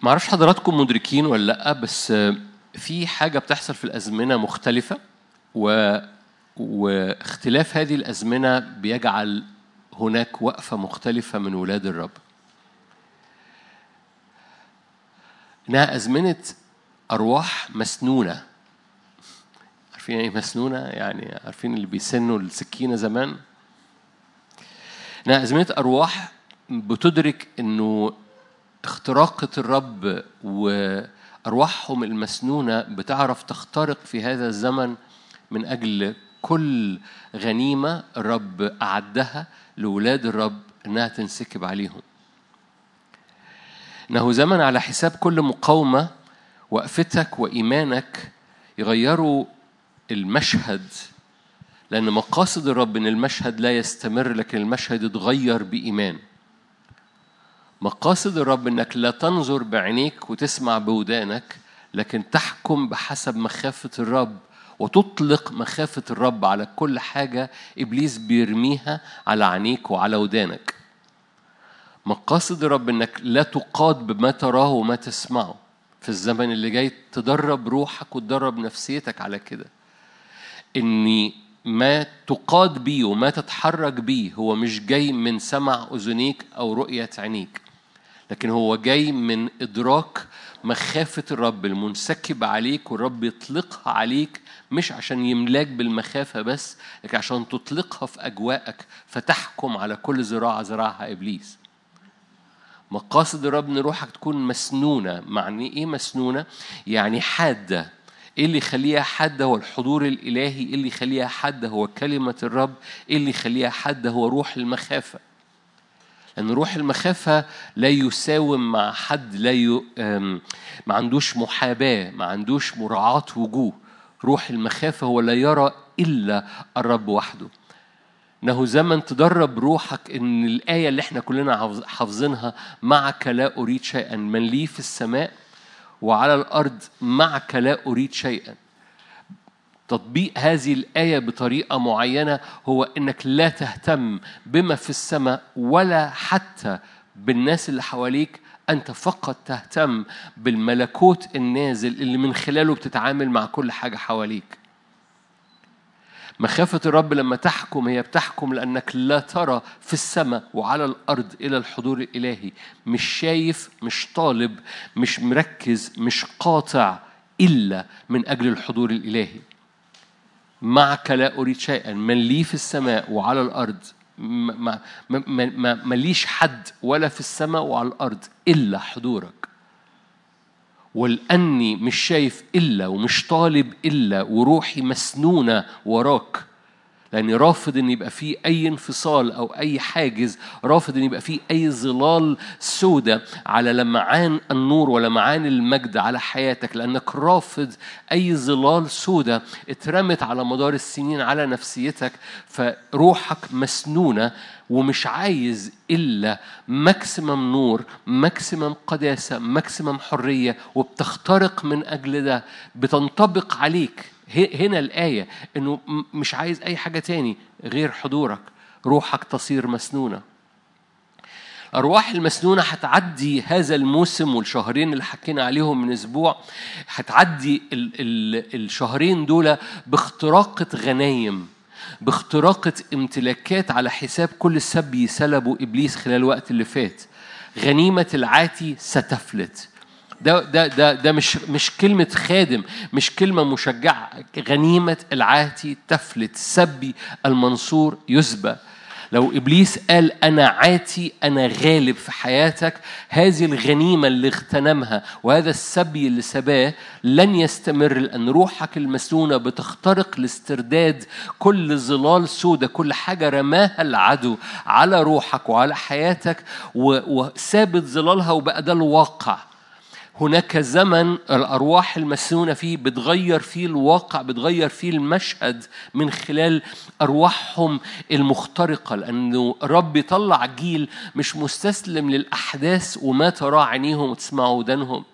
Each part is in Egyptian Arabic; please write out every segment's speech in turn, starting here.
معرفش حضراتكم مدركين ولا لا بس في حاجه بتحصل في الازمنه مختلفه و واختلاف هذه الازمنه بيجعل هناك وقفه مختلفه من ولاد الرب انها ازمنه ارواح مسنونه عارفين ايه مسنونه يعني عارفين اللي بيسنوا السكينه زمان انها ازمنه ارواح بتدرك انه اختراقة الرب وأرواحهم المسنونة بتعرف تخترق في هذا الزمن من أجل كل غنيمة الرب أعدها لولاد الرب إنها تنسكب عليهم إنه زمن على حساب كل مقاومة وقفتك وإيمانك يغيروا المشهد لأن مقاصد الرب إن المشهد لا يستمر لكن المشهد يتغير بإيمان مقاصد الرب انك لا تنظر بعينيك وتسمع بودانك لكن تحكم بحسب مخافة الرب وتطلق مخافة الرب على كل حاجة إبليس بيرميها على عينيك وعلى ودانك مقاصد الرب انك لا تقاد بما تراه وما تسمعه في الزمن اللي جاي تدرب روحك وتدرب نفسيتك على كده اني ما تقاد بيه وما تتحرك بيه هو مش جاي من سمع اذنيك او رؤيه عينيك لكن هو جاي من ادراك مخافه الرب المنسكب عليك والرب يطلقها عليك مش عشان يملاك بالمخافه بس لكن عشان تطلقها في اجواءك فتحكم على كل زراعه زرعها ابليس مقاصد الرب ان روحك تكون مسنونه معني ايه مسنونه يعني حاده ايه اللي يخليها حاده هو الحضور الالهي ايه اللي يخليها حاده هو كلمه الرب ايه اللي يخليها حاده هو روح المخافه لأن روح المخافة لا يساوم مع حد لا ي... ما عندوش محاباة ما عندوش مراعاة وجوه روح المخافة هو لا يرى إلا الرب وحده إنه زمن تدرب روحك إن الآية اللي إحنا كلنا حافظينها معك لا أريد شيئا من لي في السماء وعلى الأرض معك لا أريد شيئا تطبيق هذه الآية بطريقة معينة هو إنك لا تهتم بما في السماء ولا حتى بالناس اللي حواليك أنت فقط تهتم بالملكوت النازل اللي من خلاله بتتعامل مع كل حاجة حواليك مخافة الرب لما تحكم هي بتحكم لأنك لا ترى في السماء وعلى الأرض إلى الحضور الإلهي مش شايف مش طالب مش مركز مش قاطع إلا من أجل الحضور الإلهي معك لا أريد شيئا من لي في السماء وعلى الأرض ما, ما, ما, ما ليش حد ولا في السماء وعلى الأرض إلا حضورك ولأني مش شايف إلا ومش طالب إلا وروحي مسنونة وراك لأني رافض إن يبقى فيه أي انفصال أو أي حاجز رافض إن يبقى فيه أي ظلال سودة على لمعان النور ولمعان المجد على حياتك لأنك رافض أي ظلال سودة اترمت على مدار السنين على نفسيتك فروحك مسنونة ومش عايز إلا ماكسيمم نور ماكسيمم قداسة ماكسيمم حرية وبتخترق من أجل ده بتنطبق عليك هنا الآية إنه مش عايز أي حاجة تاني غير حضورك روحك تصير مسنونة أرواح المسنونة هتعدي هذا الموسم والشهرين اللي حكينا عليهم من أسبوع هتعدي ال ال الشهرين دول باختراقة غنايم باختراقة امتلاكات على حساب كل سبي سلبه إبليس خلال الوقت اللي فات غنيمة العاتي ستفلت ده ده ده ده مش مش كلمة خادم مش كلمة مشجعة غنيمة العاتي تفلت سبي المنصور يسبى لو ابليس قال انا عاتي انا غالب في حياتك هذه الغنيمه اللي اغتنمها وهذا السبي اللي سباه لن يستمر لان روحك المسنونه بتخترق لاسترداد كل ظلال سودة كل حاجه رماها العدو على روحك وعلى حياتك وثابت ظلالها وبقى ده الواقع هناك زمن الأرواح المسنونة فيه بتغير فيه الواقع بتغير فيه المشهد من خلال أرواحهم المخترقة لأنه رب يطلع جيل مش مستسلم للأحداث وما ترى عينيهم وتسمع ودانهم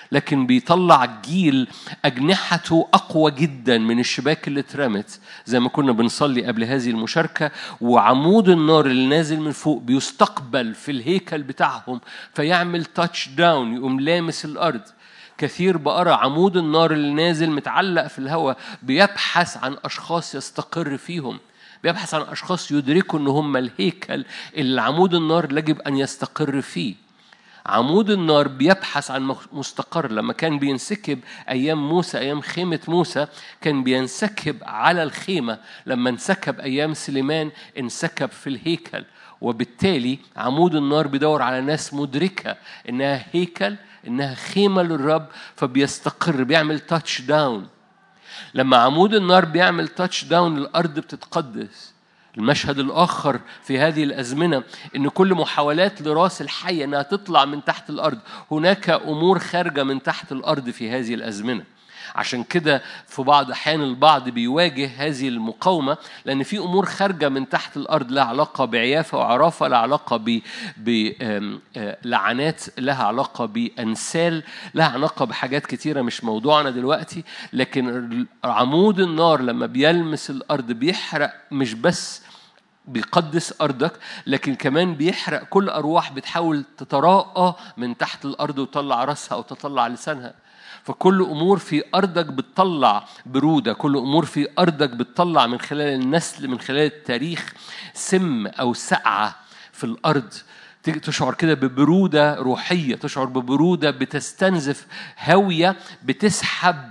لكن بيطلع جيل أجنحته أقوى جدا من الشباك اللي اترمت زي ما كنا بنصلي قبل هذه المشاركة وعمود النار اللي نازل من فوق بيستقبل في الهيكل بتاعهم فيعمل تاتش داون يقوم لامس الأرض كثير بقرا عمود النار اللي نازل متعلق في الهواء بيبحث عن أشخاص يستقر فيهم بيبحث عن أشخاص يدركوا إن هم الهيكل اللي عمود النار يجب أن يستقر فيه عمود النار بيبحث عن مستقر لما كان بينسكب أيام موسى أيام خيمة موسى كان بينسكب على الخيمة لما انسكب أيام سليمان انسكب في الهيكل وبالتالي عمود النار بيدور على ناس مدركة إنها هيكل إنها خيمة للرب فبيستقر بيعمل تاتش داون لما عمود النار بيعمل تاتش داون الأرض بتتقدس المشهد الآخر في هذه الأزمنة إن كل محاولات لراس الحية إنها تطلع من تحت الأرض هناك أمور خارجة من تحت الأرض في هذه الأزمنة عشان كده في بعض أحيان البعض بيواجه هذه المقاومة لأن في أمور خارجة من تحت الأرض لها علاقة بعيافة وعرافة لها علاقة بلعنات لها علاقة بأنسال لها علاقة بحاجات كتيرة مش موضوعنا دلوقتي لكن عمود النار لما بيلمس الأرض بيحرق مش بس بيقدس أرضك لكن كمان بيحرق كل أرواح بتحاول تتراءى من تحت الأرض وتطلع رأسها أو تطلع لسانها فكل امور في ارضك بتطلع بروده كل امور في ارضك بتطلع من خلال النسل من خلال التاريخ سم او سقعه في الارض تشعر كده ببرودة روحية تشعر ببرودة بتستنزف هاوية بتسحب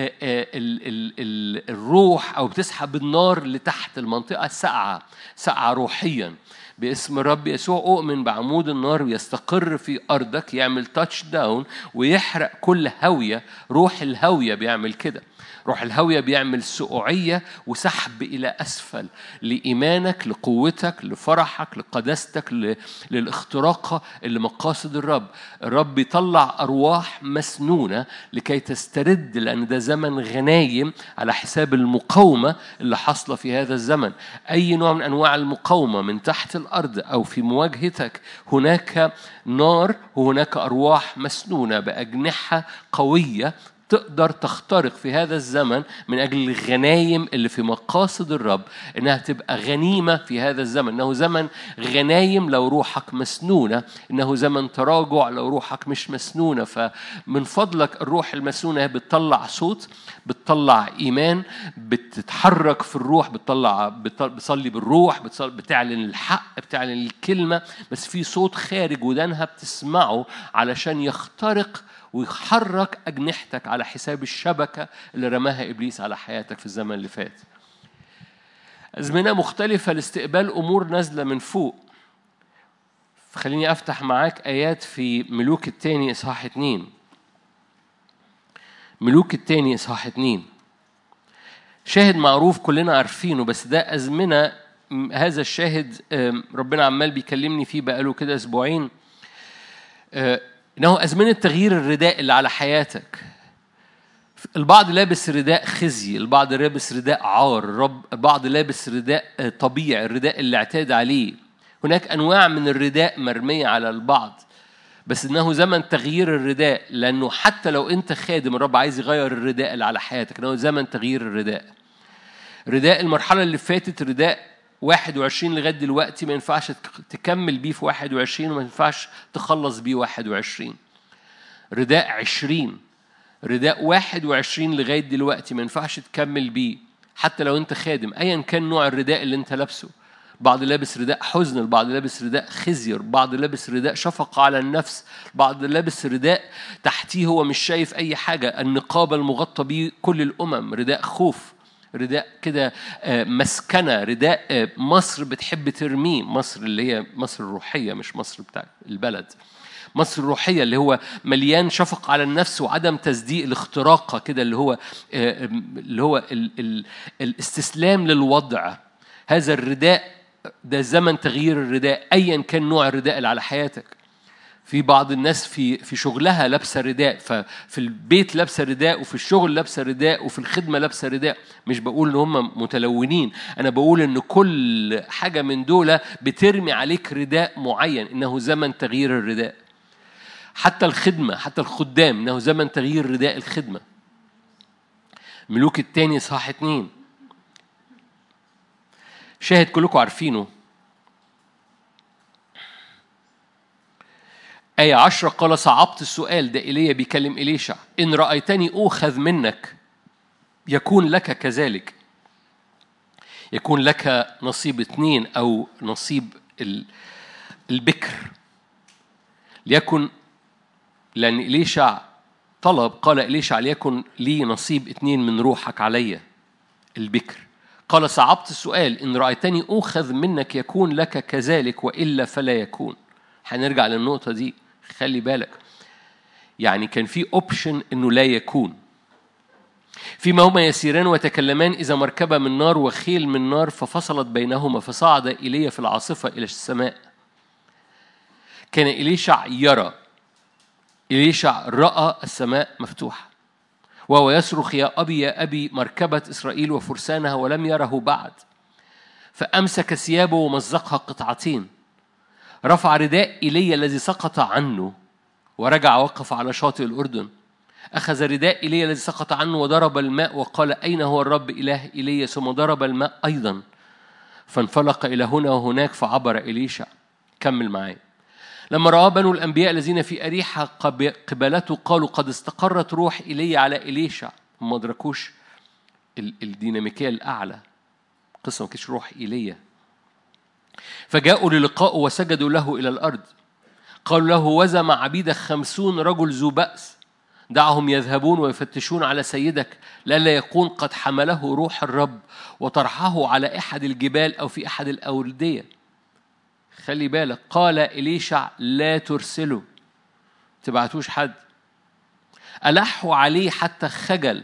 الروح أو بتسحب النار لتحت المنطقة سقعة سقعة روحيا باسم الرب يسوع أؤمن بعمود النار يستقر في أرضك يعمل تاتش داون ويحرق كل هوية روح الهوية بيعمل كده روح الهوية بيعمل سقوعية وسحب إلى أسفل لإيمانك لقوتك لفرحك لقداستك للاختراق اللي مقاصد الرب الرب بيطلع أرواح مسنونة لكي تسترد لأن ده زمن غنايم على حساب المقاومة اللي حاصلة في هذا الزمن أي نوع من أنواع المقاومة من تحت الأرض أو في مواجهتك هناك نار وهناك أرواح مسنونة بأجنحة قوية تقدر تخترق في هذا الزمن من أجل الغنايم اللي في مقاصد الرب إنها تبقى غنيمة في هذا الزمن إنه زمن غنايم لو روحك مسنونة إنه زمن تراجع لو روحك مش مسنونة فمن فضلك الروح المسنونة بتطلع صوت بتطلع إيمان بتتحرك في الروح بتطلع بتصلي بالروح بتعلن الحق بتعلن الكلمة بس في صوت خارج ودانها بتسمعه علشان يخترق ويحرك أجنحتك على حساب الشبكة اللي رماها إبليس على حياتك في الزمن اللي فات أزمنة مختلفة لاستقبال أمور نازلة من فوق فخليني أفتح معاك آيات في ملوك الثاني إصحاح اتنين ملوك الثاني إصحاح اتنين شاهد معروف كلنا عارفينه بس ده أزمنة هذا الشاهد ربنا عمال بيكلمني فيه بقاله كده أسبوعين إنه أزمنة تغيير الرداء اللي على حياتك البعض لابس رداء خزي البعض لابس رداء عار البعض لابس رداء طبيعي الرداء اللي اعتاد عليه هناك أنواع من الرداء مرمية على البعض بس إنه زمن تغيير الرداء لأنه حتى لو أنت خادم الرب عايز يغير الرداء اللي على حياتك إنه زمن تغيير الرداء رداء المرحلة اللي فاتت رداء 21 لغايه دلوقتي ما ينفعش تكمل بيه في 21 وما ينفعش تخلص بيه 21 رداء 20 رداء 21 لغايه دلوقتي ما ينفعش تكمل بيه حتى لو انت خادم ايا كان نوع الرداء اللي انت لابسه بعض لابس رداء حزن البعض لابس رداء خزي البعض لابس رداء شفقة على النفس البعض لابس رداء تحتيه هو مش شايف أي حاجة النقاب المغطى به كل الأمم رداء خوف رداء كده مسكنة رداء مصر بتحب ترميه مصر اللي هي مصر الروحية مش مصر بتاع البلد مصر الروحية اللي هو مليان شفق على النفس وعدم تصديق الاختراقة كده اللي هو اللي هو ال ال الاستسلام للوضع هذا الرداء ده زمن تغيير الرداء ايا كان نوع الرداء اللي على حياتك في بعض الناس في في شغلها لابسه رداء ففي البيت لابسه رداء وفي الشغل لابسه رداء وفي الخدمه لابسه رداء مش بقول ان هم متلونين انا بقول ان كل حاجه من دول بترمي عليك رداء معين انه زمن تغيير الرداء حتى الخدمة حتى الخدام إنه زمن تغيير رداء الخدمة ملوك الثاني صح اتنين شاهد كلكم عارفينه آية عشرة قال صعبت السؤال ده إيليا بيكلم إليشع إن رأيتني أوخذ منك يكون لك كذلك يكون لك نصيب اثنين أو نصيب البكر ليكن لأن إليشع طلب قال إليشع ليكن لي نصيب اثنين من روحك علي البكر قال صعبت السؤال إن رأيتني أوخذ منك يكون لك كذلك وإلا فلا يكون هنرجع للنقطة دي خلي بالك يعني كان في اوبشن انه لا يكون فيما هما يسيران ويتكلمان إذا مركبة من نار وخيل من نار ففصلت بينهما فصعد إلي في العاصفة إلى السماء كان إليشع يرى إليشع رأى السماء مفتوحة وهو يصرخ يا أبي يا أبي مركبة إسرائيل وفرسانها ولم يره بعد فأمسك ثيابه ومزقها قطعتين رفع رداء إيليا الذي سقط عنه ورجع وقف على شاطئ الأردن أخذ رداء إيليا الذي سقط عنه وضرب الماء وقال أين هو الرب إله إيليا ثم ضرب الماء أيضا فانفلق إلى هنا وهناك فعبر إليشع كمل معايا لما رأى بنو الأنبياء الذين في أريحة قبلته قالوا قد استقرت روح إيليا على إليشع ما أدركوش الديناميكية الأعلى قصة ما كانتش روح إيليا فجاءوا للقائه وسجدوا له إلى الأرض قالوا له وزع مع عبيدك خمسون رجل ذو بأس دعهم يذهبون ويفتشون على سيدك لئلا يكون قد حمله روح الرب وطرحه على أحد الجبال أو في أحد الأوردية خلي بالك قال إليشع لا ترسله تبعتوش حد ألحوا عليه حتى خجل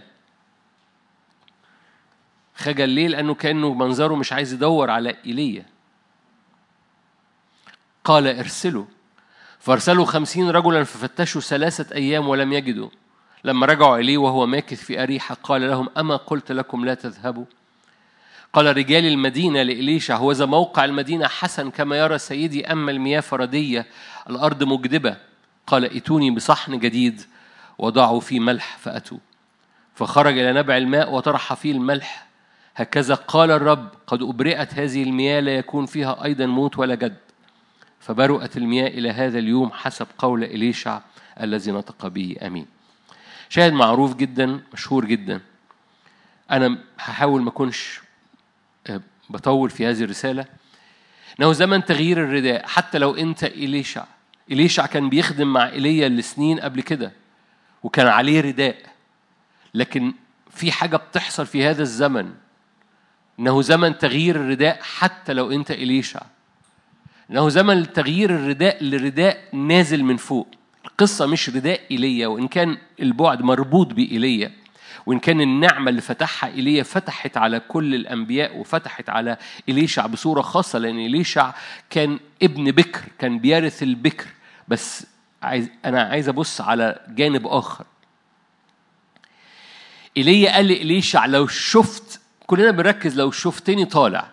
خجل ليه؟ لأنه كأنه منظره مش عايز يدور على إيليا قال ارسلوا فارسلوا خمسين رجلا ففتشوا ثلاثة أيام ولم يجدوا لما رجعوا إليه وهو ماكث في أريحة قال لهم أما قلت لكم لا تذهبوا قال رجال المدينة لإليشع هو ذا موقع المدينة حسن كما يرى سيدي أما المياه فردية الأرض مجدبة قال ائتوني بصحن جديد وضعوا فيه ملح فأتوا فخرج إلى نبع الماء وطرح فيه الملح هكذا قال الرب قد أبرئت هذه المياه لا يكون فيها أيضا موت ولا جد فبرؤت المياه إلى هذا اليوم حسب قول إليشع الذي نطق به أمين شاهد معروف جدا مشهور جدا أنا هحاول ما أكونش آه، بطول في هذه الرسالة إنه زمن تغيير الرداء حتى لو أنت إليشع إليشع كان بيخدم مع إيليا لسنين قبل كده وكان عليه رداء لكن في حاجة بتحصل في هذا الزمن إنه زمن تغيير الرداء حتى لو أنت إليشع إنه زمن تغيير الرداء لرداء نازل من فوق القصة مش رداء إيليا وإن كان البعد مربوط بإيليا وإن كان النعمة اللي فتحها إيليا فتحت على كل الأنبياء وفتحت على إليشع بصورة خاصة لأن إليشع كان ابن بكر كان بيرث البكر بس عايز أنا عايز أبص على جانب آخر إيليا قال لإليشع لو شفت كلنا بنركز لو شفتني طالع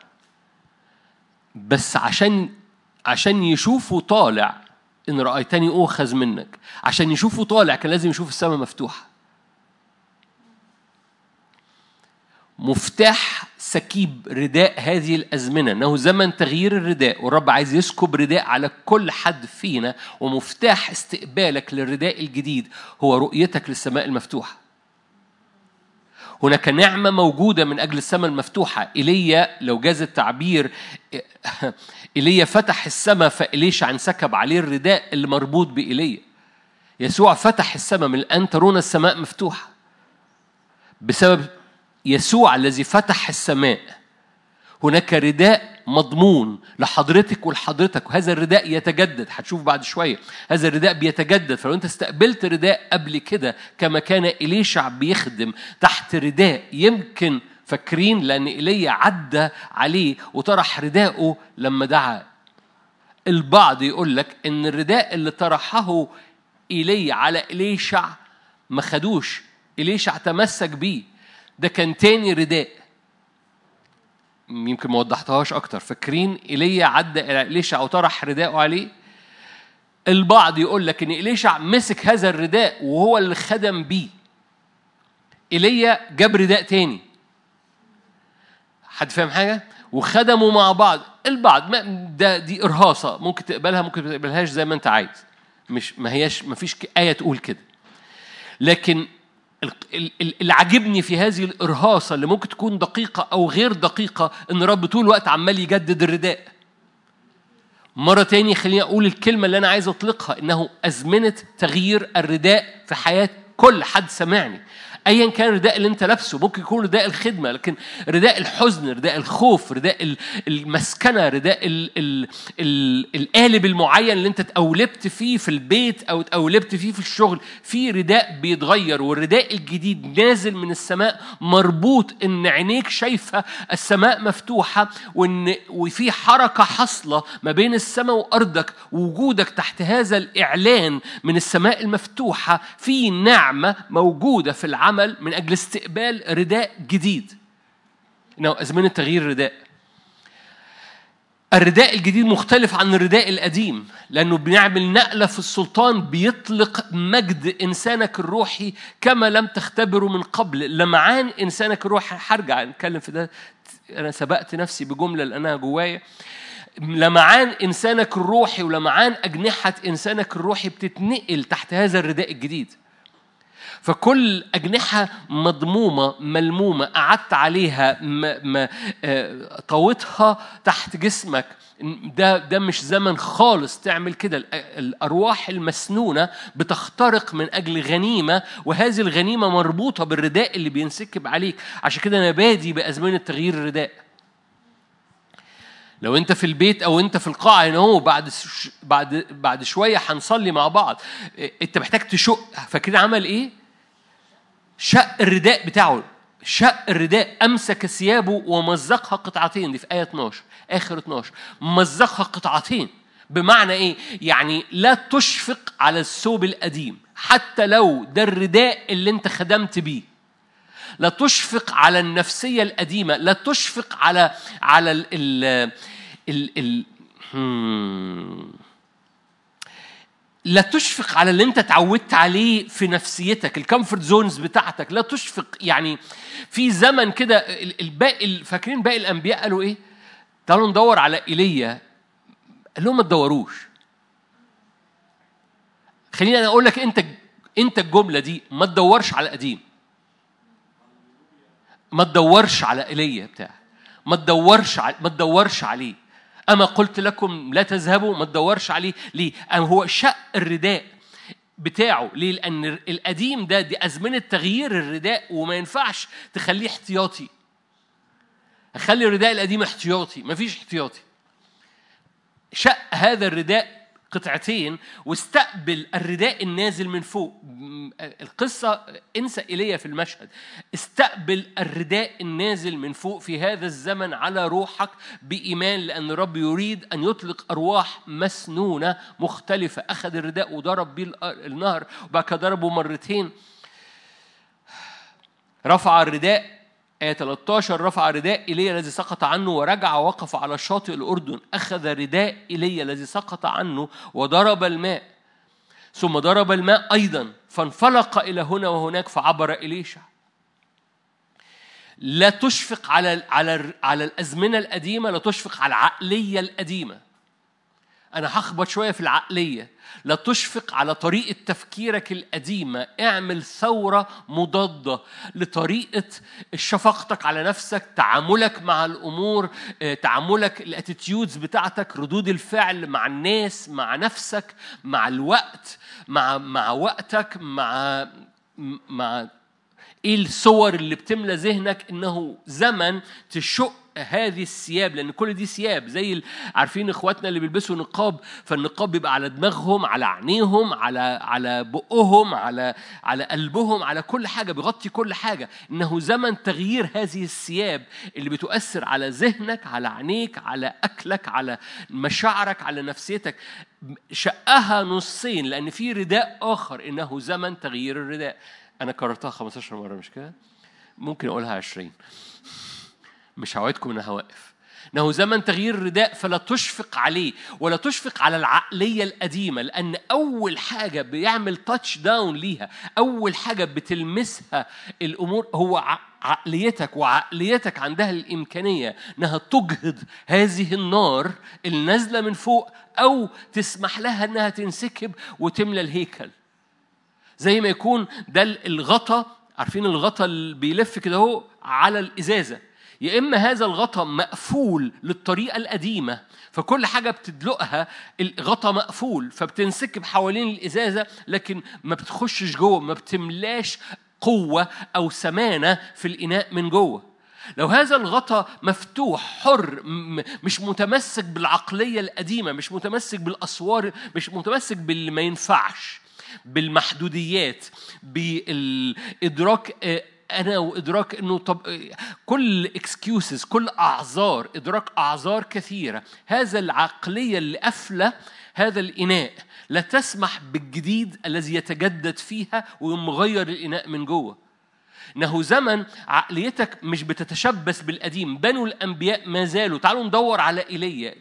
بس عشان عشان يشوفوا طالع إن رأيتني أوخذ منك عشان يشوفوا طالع كان لازم يشوف السماء مفتوحة مفتاح سكيب رداء هذه الأزمنة أنه زمن تغيير الرداء والرب عايز يسكب رداء على كل حد فينا ومفتاح استقبالك للرداء الجديد هو رؤيتك للسماء المفتوحة هناك نعمة موجودة من أجل السماء المفتوحة إيليا لو جاز التعبير إيليا فتح السماء فإليشع انسكب عليه الرداء اللي مربوط بإيليا يسوع فتح السماء من الآن ترون السماء مفتوحة بسبب يسوع الذي فتح السماء هناك رداء مضمون لحضرتك ولحضرتك وهذا الرداء يتجدد هتشوف بعد شوية هذا الرداء بيتجدد فلو انت استقبلت رداء قبل كده كما كان إليشع بيخدم تحت رداء يمكن فاكرين لأن إيليا عدى عليه وطرح رداءه لما دعا البعض يقول لك إن الرداء اللي طرحه إيليا على إليشع ما خدوش إليشع تمسك بيه ده كان تاني رداء يمكن ما وضحتهاش اكتر فاكرين ايليا عدى الى اليشع وطرح رداءه عليه البعض يقول لك ان إليشع مسك هذا الرداء وهو اللي خدم بيه ايليا جاب رداء تاني حد فاهم حاجه وخدموا مع بعض البعض ما ده دي ارهاصه ممكن تقبلها ممكن ما تقبلهاش زي ما انت عايز مش ما هياش ما فيش ايه تقول كده لكن اللي عاجبني في هذه الارهاصه اللي ممكن تكون دقيقه او غير دقيقه ان الرب طول الوقت عمال يجدد الرداء مرة تاني خليني أقول الكلمة اللي أنا عايز أطلقها إنه أزمنة تغيير الرداء في حياة كل حد سمعني ايا كان الرداء اللي انت لابسه ممكن يكون رداء الخدمه لكن رداء الحزن رداء الخوف رداء المسكنه رداء ال ال ال القالب المعين اللي انت اتقولبت فيه في البيت او اتقولبت فيه في الشغل في رداء بيتغير والرداء الجديد نازل من السماء مربوط ان عينيك شايفه السماء مفتوحه وان وفي حركه حاصله ما بين السماء وارضك ووجودك تحت هذا الاعلان من السماء المفتوحه في نعمه موجوده في العمل العمل من أجل استقبال رداء جديد إنه أزمنة تغيير رداء الرداء الجديد مختلف عن الرداء القديم لأنه بنعمل نقلة في السلطان بيطلق مجد إنسانك الروحي كما لم تختبره من قبل لمعان إنسانك الروحي هرجع نتكلم في ده أنا سبقت نفسي بجملة لأنها جوايا لمعان إنسانك الروحي ولمعان أجنحة إنسانك الروحي بتتنقل تحت هذا الرداء الجديد فكل أجنحة مضمومة ملمومة قعدت عليها ما آه، طويتها تحت جسمك ده ده مش زمن خالص تعمل كده الارواح المسنونه بتخترق من اجل غنيمه وهذه الغنيمه مربوطه بالرداء اللي بينسكب عليك عشان كده انا بادي بازمنه تغيير الرداء لو انت في البيت او انت في القاعه هنا هو بعد بعد بعد شويه هنصلي مع بعض انت محتاج تشق فاكرين عمل ايه شق الرداء بتاعه شق الرداء أمسك ثيابه ومزقها قطعتين دي في آية 12 آخر 12 مزقها قطعتين بمعنى إيه؟ يعني لا تشفق على الثوب القديم حتى لو ده الرداء اللي أنت خدمت بيه لا تشفق على النفسية القديمة لا تشفق على على ال ال ال, ال لا تشفق على اللي انت اتعودت عليه في نفسيتك الكمفورت زونز بتاعتك لا تشفق يعني في زمن كده الباقي فاكرين باقي الانبياء قالوا ايه تعالوا ندور على ايليا قال لهم ما تدوروش خليني انا اقول لك انت انت الجمله دي ما تدورش على قديم ما تدورش على ايليا بتاع ما تدورش ما تدورش عليه أما قلت لكم لا تذهبوا ما تدورش عليه ليه؟ أم هو شق الرداء بتاعه ليه؟ لأن القديم ده دي أزمنة تغيير الرداء وما ينفعش تخليه احتياطي خلي الرداء القديم احتياطي مفيش احتياطي شق هذا الرداء قطعتين واستقبل الرداء النازل من فوق القصة انسى إيليا في المشهد استقبل الرداء النازل من فوق في هذا الزمن على روحك بإيمان لأن الرب يريد أن يطلق أرواح مسنونة مختلفة أخذ الرداء وضرب به النهر وبعد كده ضربه مرتين رفع الرداء آية 13 رفع رداء إيليا الذي سقط عنه ورجع وقف على شاطئ الأردن أخذ رداء إيليا الذي سقط عنه وضرب الماء ثم ضرب الماء أيضا فانفلق إلى هنا وهناك فعبر إليشع لا تشفق على على على الأزمنة القديمة لا تشفق على العقلية القديمة أنا هخبط شوية في العقلية لا تشفق على طريقة تفكيرك القديمة اعمل ثورة مضادة لطريقة شفقتك على نفسك تعاملك مع الأمور آه، تعاملك الاتيتيودز بتاعتك ردود الفعل مع الناس مع نفسك مع الوقت مع مع وقتك مع مع ايه الصور اللي بتملى ذهنك انه زمن تشق هذه الثياب لان كل دي ثياب زي عارفين اخواتنا اللي بيلبسوا نقاب فالنقاب بيبقى على دماغهم على عينيهم على على بقهم على على قلبهم على كل حاجه بيغطي كل حاجه انه زمن تغيير هذه الثياب اللي بتؤثر على ذهنك على عينيك على اكلك على مشاعرك على نفسيتك شقها نصين لان في رداء اخر انه زمن تغيير الرداء انا كررتها 15 مره مش كده ممكن اقولها 20 مش هوعدكم انها واقف انه زمن تغيير الرداء فلا تشفق عليه ولا تشفق على العقليه القديمه لان اول حاجه بيعمل تاتش داون ليها اول حاجه بتلمسها الامور هو عقليتك وعقليتك عندها الامكانيه انها تجهض هذه النار النازله من فوق او تسمح لها انها تنسكب وتملى الهيكل زي ما يكون ده الغطا عارفين الغطا اللي بيلف كده اهو على الازازه يا اما هذا الغطا مقفول للطريقه القديمه فكل حاجه بتدلقها الغطا مقفول فبتنسكب حوالين الازازه لكن ما بتخشش جوه ما بتملاش قوه او سمانه في الاناء من جوه لو هذا الغطا مفتوح حر مش متمسك بالعقليه القديمه مش متمسك بالاسوار مش متمسك باللي ما ينفعش بالمحدوديات بالادراك آه، انا وادراك انه طب كل اكسكيوزز كل اعذار ادراك اعذار كثيره هذا العقليه اللي قافله هذا الاناء لا تسمح بالجديد الذي يتجدد فيها ويغير الاناء من جوه انه زمن عقليتك مش بتتشبث بالقديم بنو الانبياء ما زالوا تعالوا ندور على ايليا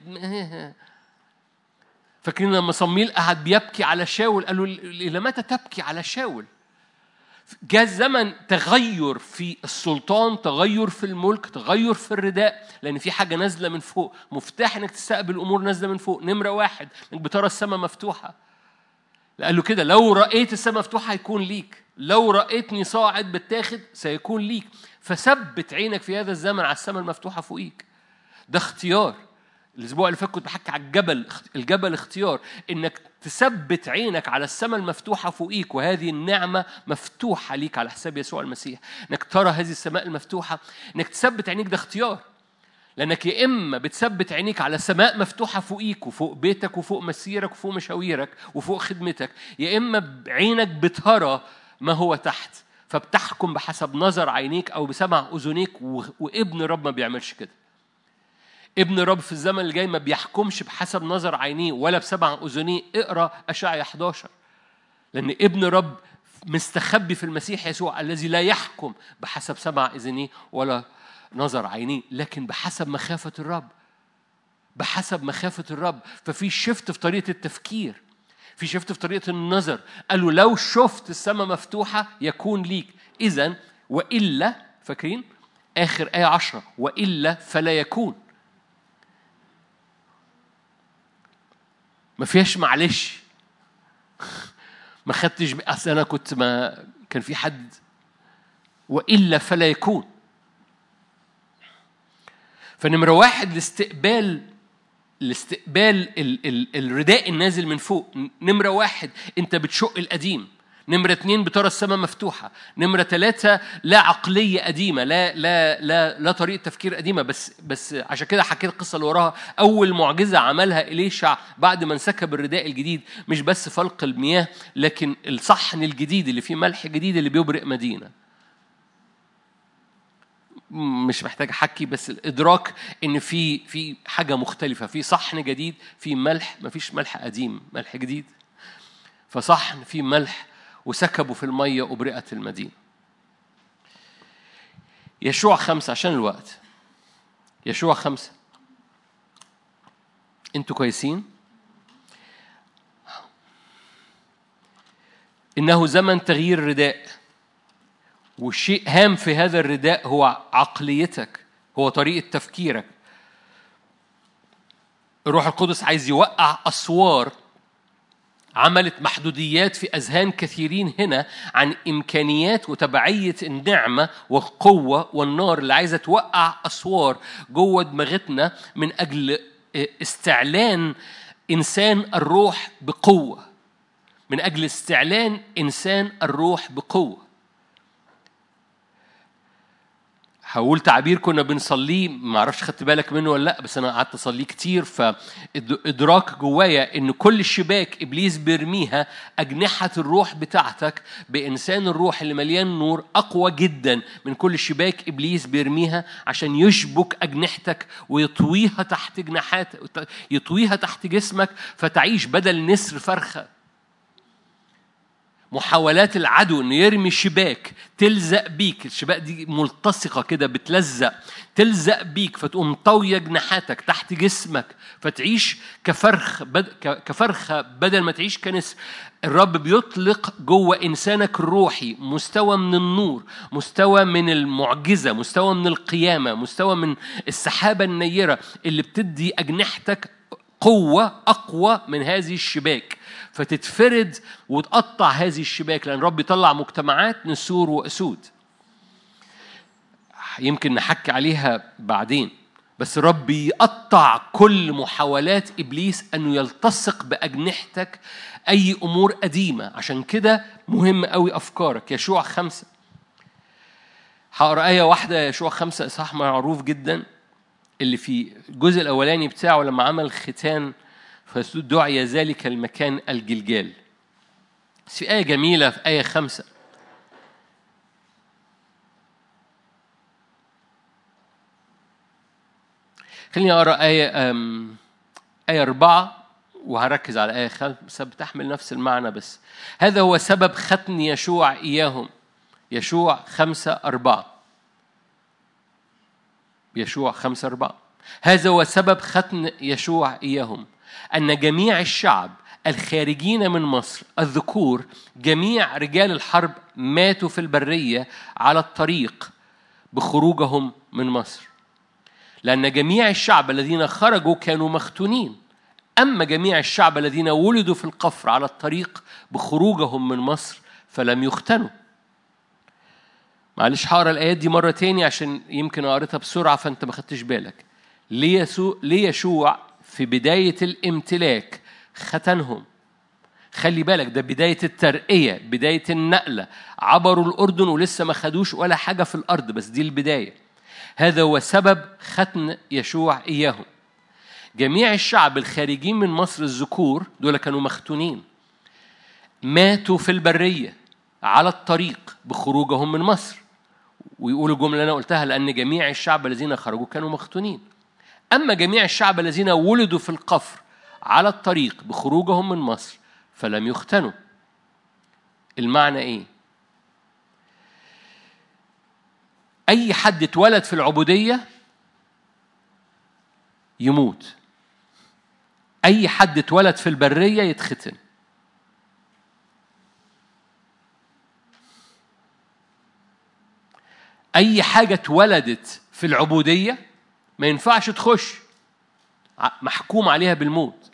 فاكرين لما صميل قعد بيبكي على شاول قالوا الى متى تبكي على شاول جاء زمن تغير في السلطان تغير في الملك تغير في الرداء لان في حاجه نازله من فوق مفتاح انك تستقبل امور نازله من فوق نمره واحد انك بترى السماء مفتوحه قال له كده لو رأيت السماء مفتوحة هيكون ليك لو رأيتني صاعد بتاخد سيكون ليك فثبت عينك في هذا الزمن على السماء المفتوحة فوقيك ده اختيار الاسبوع اللي فات كنت بحكي على الجبل الجبل اختيار انك تثبت عينك على السماء المفتوحه فوقيك وهذه النعمه مفتوحه ليك على حساب يسوع المسيح انك ترى هذه السماء المفتوحه انك تثبت عينيك ده اختيار لانك يا اما بتثبت عينيك على سماء مفتوحه فوقيك وفوق بيتك وفوق مسيرك وفوق مشاويرك وفوق خدمتك يا اما عينك بترى ما هو تحت فبتحكم بحسب نظر عينيك او بسمع اذنيك وابن رب ما بيعملش كده ابن رب في الزمن اللي جاي ما بيحكمش بحسب نظر عينيه ولا بسمع اذنيه اقرا اشعيا 11 لان ابن رب مستخبي في المسيح يسوع الذي لا يحكم بحسب سمع اذنيه ولا نظر عينيه لكن بحسب مخافه الرب بحسب مخافه الرب ففي شفت في طريقه التفكير في شفت في طريقه النظر قالوا لو شفت السماء مفتوحه يكون ليك اذا والا فاكرين اخر ايه عشرة والا فلا يكون ما فيهاش معلش ما خدتش اصل انا كنت ما كان في حد والا فلا يكون فنمرة واحد الاستقبال الاستقبال ال ال الرداء النازل من فوق نمرة واحد انت بتشق القديم نمرة اتنين بترى السماء مفتوحة نمرة ثلاثة لا عقلية قديمة لا لا لا لا طريقة تفكير قديمة بس بس عشان كده حكيت القصة اللي وراها أول معجزة عملها إليشع بعد ما انسكب الرداء الجديد مش بس فلق المياه لكن الصحن الجديد اللي فيه ملح جديد اللي بيبرق مدينة مش محتاج احكي بس الادراك ان في في حاجه مختلفه في صحن جديد في ملح مفيش ملح قديم ملح جديد فصحن في ملح وسكبوا في المية أبرئت المدينة يشوع خمسة عشان الوقت يشوع خمسة انتوا كويسين إنه زمن تغيير الرداء والشيء هام في هذا الرداء هو عقليتك هو طريقة تفكيرك الروح القدس عايز يوقع أسوار عملت محدوديات في اذهان كثيرين هنا عن امكانيات وتبعيه النعمه والقوه والنار اللي عايزه توقع اسوار جوه دماغتنا من اجل استعلان انسان الروح بقوه من اجل استعلان انسان الروح بقوه هقول تعبير كنا بنصليه ما اعرفش خدت بالك منه ولا لا بس انا قعدت اصليه كتير فادراك جوايا ان كل الشباك ابليس بيرميها اجنحه الروح بتاعتك بانسان الروح اللي مليان نور اقوى جدا من كل شباك ابليس بيرميها عشان يشبك اجنحتك ويطويها تحت جناحات يطويها تحت جسمك فتعيش بدل نسر فرخه محاولات العدو انه يرمي شباك تلزق بيك الشباك دي ملتصقه كده بتلزق تلزق بيك فتقوم طويه جناحاتك تحت جسمك فتعيش كفرخ بد... كفرخه بدل ما تعيش كنسر الرب بيطلق جوه انسانك الروحي مستوى من النور مستوى من المعجزه مستوى من القيامه مستوى من السحابه النيره اللي بتدي اجنحتك قوه اقوى من هذه الشباك فتتفرد وتقطع هذه الشباك لأن رب يطلع مجتمعات نسور وأسود يمكن نحكي عليها بعدين بس رب يقطع كل محاولات إبليس أنه يلتصق بأجنحتك أي أمور قديمة عشان كده مهم قوي أفكارك يشوع خمسة هقرا آية واحدة يشوع خمسة إصحاح معروف جدا اللي في الجزء الأولاني بتاعه لما عمل ختان فدعي ذلك المكان الجلجال في آية جميلة في آية خمسة خليني أقرأ آية آية أربعة وهركز على آية خمسة بتحمل نفس المعنى بس هذا هو سبب ختن يشوع إياهم يشوع خمسة أربعة يشوع خمسة أربعة هذا هو سبب ختن يشوع إياهم أن جميع الشعب الخارجين من مصر الذكور جميع رجال الحرب ماتوا في البرية على الطريق بخروجهم من مصر لأن جميع الشعب الذين خرجوا كانوا مختونين أما جميع الشعب الذين ولدوا في القفر على الطريق بخروجهم من مصر فلم يختنوا معلش هقرا الآيات دي مرة تاني عشان يمكن قريتها بسرعة فأنت ما خدتش بالك ليه يشوع في بداية الامتلاك ختنهم خلي بالك ده بداية الترقية بداية النقلة عبروا الأردن ولسه ما خدوش ولا حاجة في الأرض بس دي البداية هذا هو سبب ختن يشوع إياهم جميع الشعب الخارجين من مصر الذكور دول كانوا مختونين ماتوا في البرية على الطريق بخروجهم من مصر ويقولوا الجملة اللي أنا قلتها لأن جميع الشعب الذين خرجوا كانوا مختونين أما جميع الشعب الذين ولدوا في القفر على الطريق بخروجهم من مصر فلم يختنوا المعنى إيه؟ أي حد اتولد في العبودية يموت أي حد اتولد في البرية يتختن أي حاجة اتولدت في العبودية ما ينفعش تخش محكوم عليها بالموت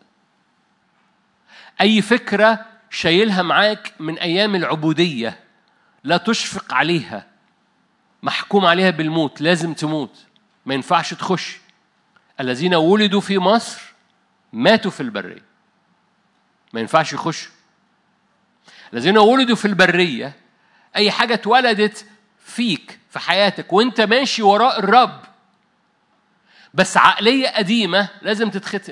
أي فكرة شايلها معاك من أيام العبودية لا تشفق عليها محكوم عليها بالموت لازم تموت ما ينفعش تخش الذين ولدوا في مصر ماتوا في البرية ما ينفعش يخشوا الذين ولدوا في البرية أي حاجة اتولدت فيك في حياتك وانت ماشي وراء الرب بس عقلية قديمة لازم تتختم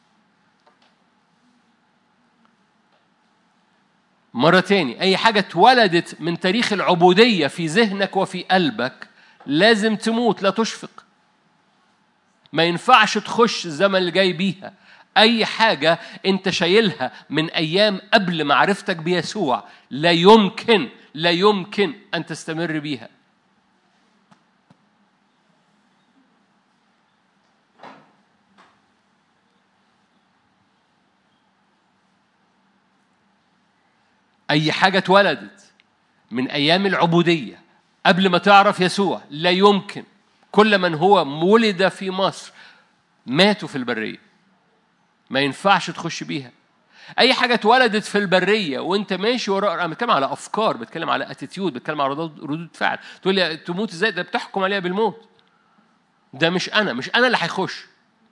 مرة تاني أي حاجة اتولدت من تاريخ العبودية في ذهنك وفي قلبك لازم تموت لا تشفق ما ينفعش تخش الزمن اللي جاي بيها أي حاجة أنت شايلها من أيام قبل معرفتك بيسوع لا يمكن لا يمكن أن تستمر بيها أي حاجة اتولدت من أيام العبودية قبل ما تعرف يسوع لا يمكن كل من هو ولد في مصر ماتوا في البرية ما ينفعش تخش بيها أي حاجة اتولدت في البرية وأنت ماشي وراء أنا بتكلم على أفكار بتكلم على اتيتيود بتكلم على ردود فعل تقول لي تموت إزاي ده بتحكم عليها بالموت ده مش أنا مش أنا اللي هيخش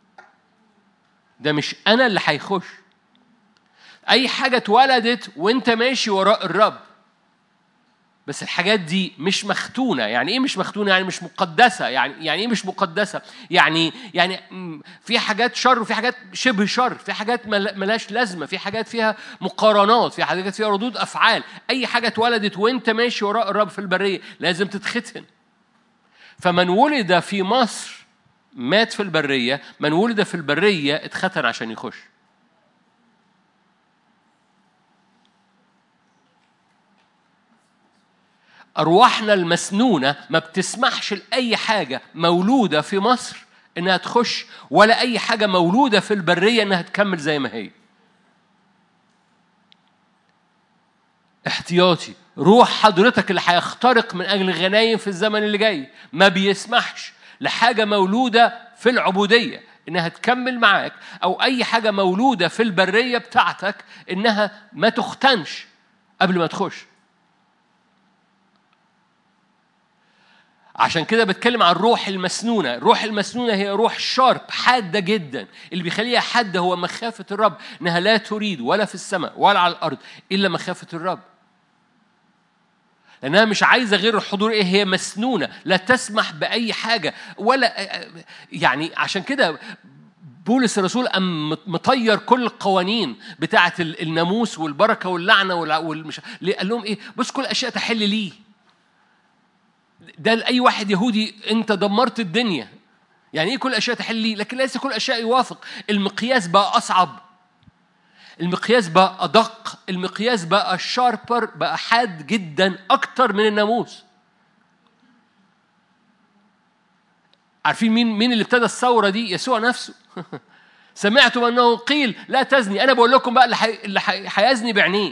ده مش أنا اللي هيخش أي حاجة اتولدت وأنت ماشي وراء الرب بس الحاجات دي مش مختونة يعني إيه مش مختونة يعني مش مقدسة يعني يعني إيه مش مقدسة يعني يعني في حاجات شر وفي حاجات شبه شر في حاجات ملاش لازمة في حاجات فيها مقارنات في حاجات فيها ردود أفعال أي حاجة اتولدت وأنت ماشي وراء الرب في البرية لازم تتختن فمن ولد في مصر مات في البرية من ولد في البرية اتختن عشان يخش أرواحنا المسنونة ما بتسمحش لأي حاجة مولودة في مصر إنها تخش ولا أي حاجة مولودة في البرية إنها تكمل زي ما هي احتياطي روح حضرتك اللي هيخترق من أجل الغنايم في الزمن اللي جاي ما بيسمحش لحاجة مولودة في العبودية إنها تكمل معاك أو أي حاجة مولودة في البرية بتاعتك إنها ما تختنش قبل ما تخش عشان كده بتكلم عن الروح المسنونة الروح المسنونة هي روح شارب حادة جدا اللي بيخليها حادة هو مخافة الرب إنها لا تريد ولا في السماء ولا على الأرض إلا مخافة الرب لأنها مش عايزة غير الحضور إيه هي مسنونة لا تسمح بأي حاجة ولا يعني عشان كده بولس الرسول أم مطير كل القوانين بتاعة الناموس والبركة واللعنة والمش قال لهم إيه بص كل الأشياء تحل ليه ده لأي واحد يهودي أنت دمرت الدنيا يعني إيه كل الأشياء تحل ليه لكن ليس كل الأشياء يوافق المقياس بقى أصعب المقياس بقى أدق المقياس بقى شاربر بقى حاد جدا أكتر من الناموس عارفين مين مين اللي ابتدى الثورة دي يسوع نفسه سمعتم أنه قيل لا تزني أنا بقول لكم بقى اللي هيزني بعينيه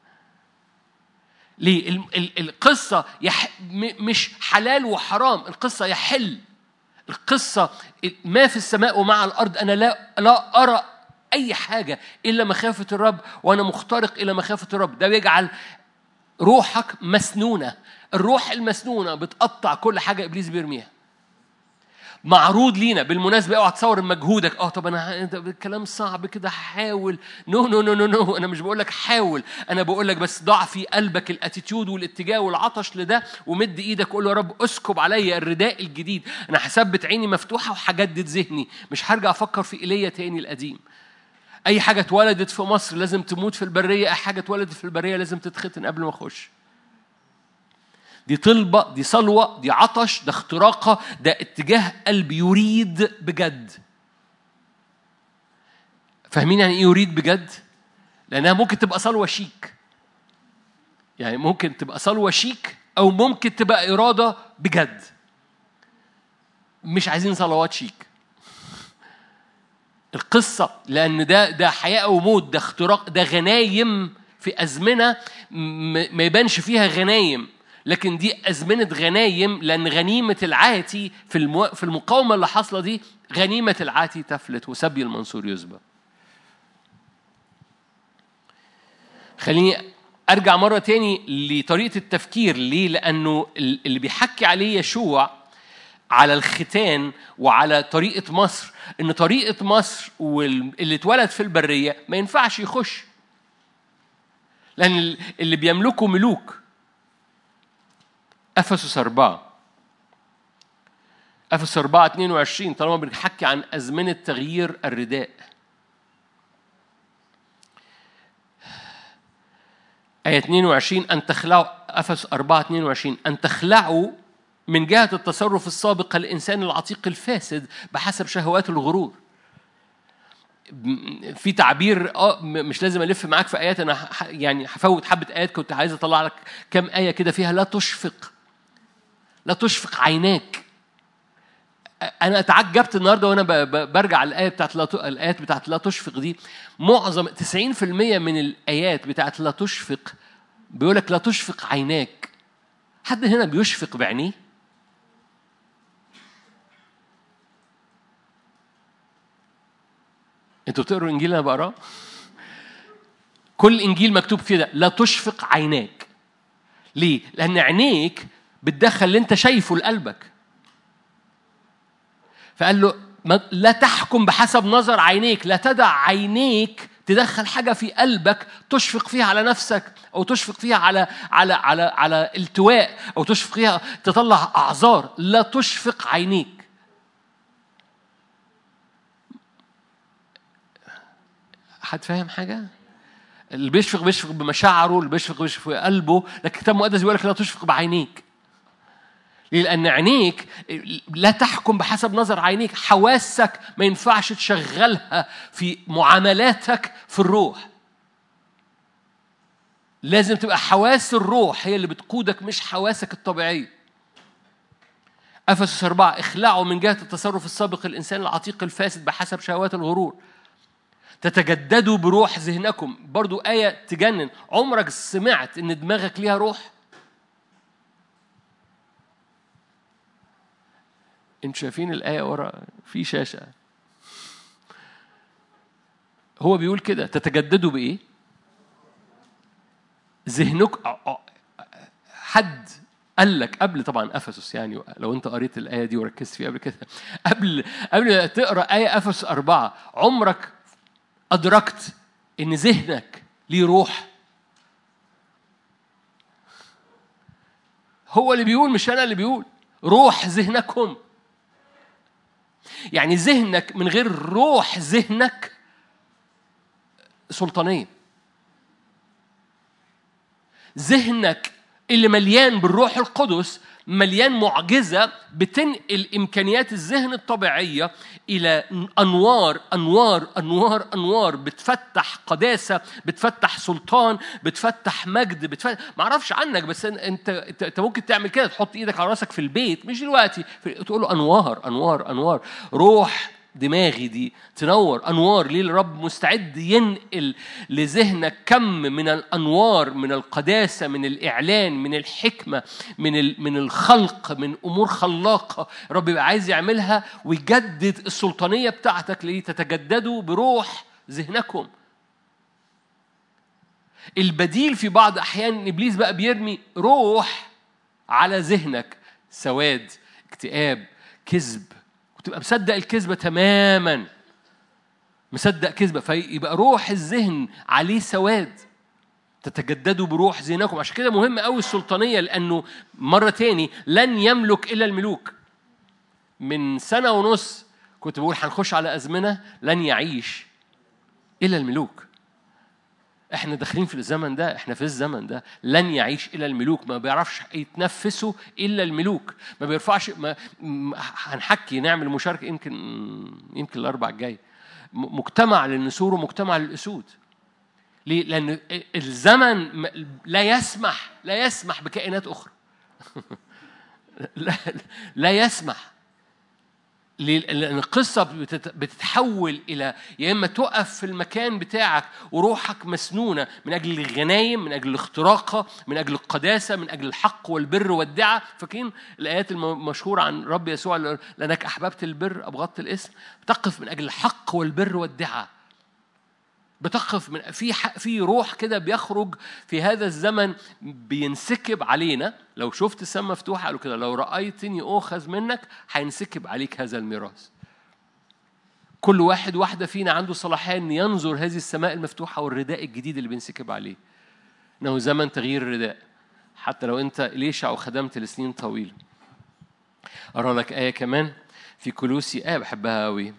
ليه القصة يح... مش حلال وحرام القصة يحل القصة ما في السماء ومع الأرض أنا لا لا أرى أي حاجة إلا مخافة الرب وأنا مخترق إلى مخافة الرب ده بيجعل روحك مسنونة الروح المسنونة بتقطع كل حاجة إبليس بيرميها معروض لينا بالمناسبه اوعى تصور مجهودك اه طب انا ده كلام صعب كده حاول نو نو نو نو نو انا مش بقول لك حاول انا بقول لك بس ضع في قلبك الاتيتيود والاتجاه والعطش لده ومد ايدك قول يا رب اسكب عليا الرداء الجديد انا هثبت عيني مفتوحه وهجدد ذهني مش هرجع افكر في ايليا تاني القديم اي حاجه اتولدت في مصر لازم تموت في البريه اي حاجه اتولدت في البريه لازم تتختن قبل ما اخش دي طلبة دي صلوة دي عطش ده اختراقة ده اتجاه قلب يريد بجد فاهمين يعني ايه يريد بجد؟ لأنها ممكن تبقى صلوة شيك يعني ممكن تبقى صلوة شيك أو ممكن تبقى إرادة بجد مش عايزين صلوات شيك القصة لأن ده ده حياة وموت ده اختراق ده غنايم في أزمنة ما يبانش فيها غنايم لكن دي أزمنة غنايم لأن غنيمة العاتي في المو... في المقاومة اللي حاصلة دي غنيمة العاتي تفلت وسبي المنصور يسبى. خليني أرجع مرة تاني لطريقة التفكير ليه؟ لأنه اللي بيحكي عليه يشوع على الختان وعلى طريقة مصر إن طريقة مصر واللي اتولد في البرية ما ينفعش يخش لأن اللي بيملكوا ملوك أفسس أربعة أفسس أربعة 22 طالما بنحكي عن أزمنة تغيير الرداء آية 22 أن تخلعوا أفسس 4 22 أن تخلعوا من جهة التصرف السابق الإنسان العتيق الفاسد بحسب شهوات الغرور في تعبير اه مش لازم الف معاك في ايات انا يعني هفوت حبه ايات كنت عايز اطلع لك كم ايه كده فيها لا تشفق لا تشفق عيناك انا تعجبت النهارده وانا برجع الايه بتاعت لا الايات بتاعت لا تشفق دي معظم 90% من الايات بتاعت لا تشفق بيقول لك لا تشفق عيناك حد هنا بيشفق بعينيه انتوا بتقروا الانجيل انا بقراه كل انجيل مكتوب كده لا تشفق عيناك ليه لان عينيك بتدخل اللي انت شايفه لقلبك فقال له لا تحكم بحسب نظر عينيك لا تدع عينيك تدخل حاجة في قلبك تشفق فيها على نفسك أو تشفق فيها على على على على التواء أو تشفق فيها تطلع أعذار لا تشفق عينيك حد فاهم حاجة؟ اللي بيشفق بيشفق بمشاعره اللي بيشفق بيشفق بقلبه لكن الكتاب المقدس بيقول لك لا تشفق بعينيك لأن عينيك لا تحكم بحسب نظر عينيك حواسك ما ينفعش تشغلها في معاملاتك في الروح لازم تبقى حواس الروح هي اللي بتقودك مش حواسك الطبيعية أفسس أربعة اخلعوا من جهة التصرف السابق الإنسان العتيق الفاسد بحسب شهوات الغرور تتجددوا بروح ذهنكم برضو آية تجنن عمرك سمعت إن دماغك ليها روح انتوا شايفين الآية ورا في شاشة هو بيقول كده تتجددوا بإيه؟ ذهنك حد قال لك قبل طبعا افسس يعني لو انت قريت الايه دي وركزت فيها قبل كده قبل قبل تقرا ايه افسس اربعه عمرك ادركت ان ذهنك ليه روح هو اللي بيقول مش انا اللي بيقول روح ذهنكم يعني ذهنك من غير روح ذهنك سلطانيه ذهنك اللي مليان بالروح القدس مليان معجزة بتنقل إمكانيات الذهن الطبيعية إلى أنوار أنوار أنوار أنوار بتفتح قداسة بتفتح سلطان بتفتح مجد بتفتح ما أعرفش عنك بس أنت أنت ممكن تعمل كده تحط إيدك على راسك في البيت مش دلوقتي تقول له أنوار أنوار أنوار روح دماغي دي تنور انوار ليه الرب مستعد ينقل لذهنك كم من الانوار من القداسه من الاعلان من الحكمه من من الخلق من امور خلاقه رب يبقى عايز يعملها ويجدد السلطانيه بتاعتك ليه تتجددوا بروح ذهنكم البديل في بعض احيان ابليس بقى بيرمي روح على ذهنك سواد اكتئاب كذب وتبقى مصدق الكذبة تماما مصدق كذبة فيبقى روح الذهن عليه سواد تتجددوا بروح ذهنكم عشان كده مهم قوي السلطانية لأنه مرة تاني لن يملك إلا الملوك من سنة ونص كنت بقول هنخش على أزمنة لن يعيش إلا الملوك احنا داخلين في الزمن ده احنا في الزمن ده لن يعيش الا الملوك ما بيعرفش يتنفسوا الا الملوك ما بيرفعش ما هنحكي نعمل مشاركه يمكن يمكن الاربع الجاي مجتمع للنسور ومجتمع للاسود ليه؟ لأن الزمن لا يسمح لا يسمح بكائنات أخرى لا, لا يسمح لأن القصة بتتحول إلى يا إما تقف في المكان بتاعك وروحك مسنونة من أجل الغنايم من أجل الاختراقة من أجل القداسة من أجل الحق والبر والدعة فاكرين الآيات المشهورة عن رب يسوع لأنك أحببت البر أبغضت الاسم تقف من أجل الحق والبر والدعة بتقف من في في روح كده بيخرج في هذا الزمن بينسكب علينا لو شفت السماء مفتوحه قالوا كده لو رايتني اؤخذ منك هينسكب عليك هذا الميراث كل واحد واحده فينا عنده صلاحيه ان ينظر هذه السماء المفتوحه والرداء الجديد اللي بينسكب عليه انه زمن تغيير الرداء حتى لو انت ليشع وخدمت لسنين طويله ارى لك ايه كمان في كلوسي ايه بحبها قوي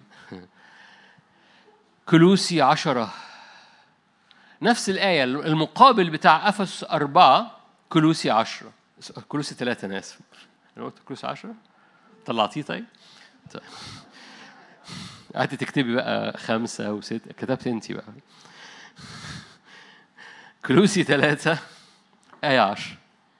كلوسي عشرة نفس الآية المقابل بتاع أفس أربعة كلوسي عشرة كلوسي ثلاثة أنا آسف أنا قلت كلوسي عشرة طلعتيه طيب؟ طيب قعدت تكتبي بقى خمسة وستة كتبت أنت بقى كلوسي ثلاثة آية عشر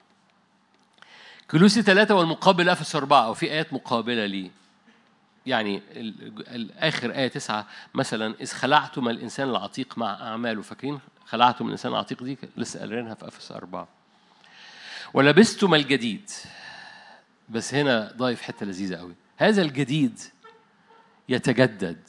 كلوسي ثلاثة والمقابل أفس أربعة وفي آيات مقابلة ليه يعني آخر آية تسعة مثلا إذ خلعتم الإنسان العتيق مع أعماله فاكرين خلعتم الإنسان العتيق دي لسه قارينها في أفس أربعة ولبستم الجديد بس هنا ضايف حتة لذيذة قوي هذا الجديد يتجدد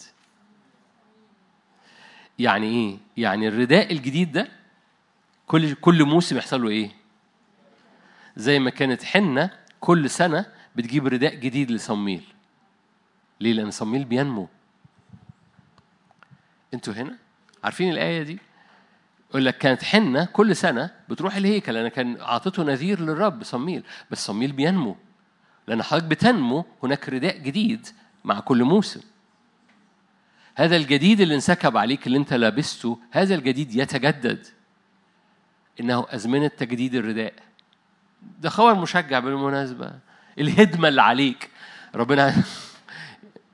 يعني ايه؟ يعني الرداء الجديد ده كل كل موسم يحصل له ايه؟ زي ما كانت حنة كل سنة بتجيب رداء جديد لصميل ليه؟ لأن صميل بينمو انتوا هنا؟ عارفين الآية دي؟ يقول لك كانت حنة كل سنة بتروح الهيكل أنا كان أعطته نذير للرب صميل بس صميل بينمو لأن حضرتك بتنمو هناك رداء جديد مع كل موسم هذا الجديد اللي انسكب عليك اللي انت لابسته هذا الجديد يتجدد انه ازمنه تجديد الرداء ده خبر مشجع بالمناسبه الهدمه اللي عليك ربنا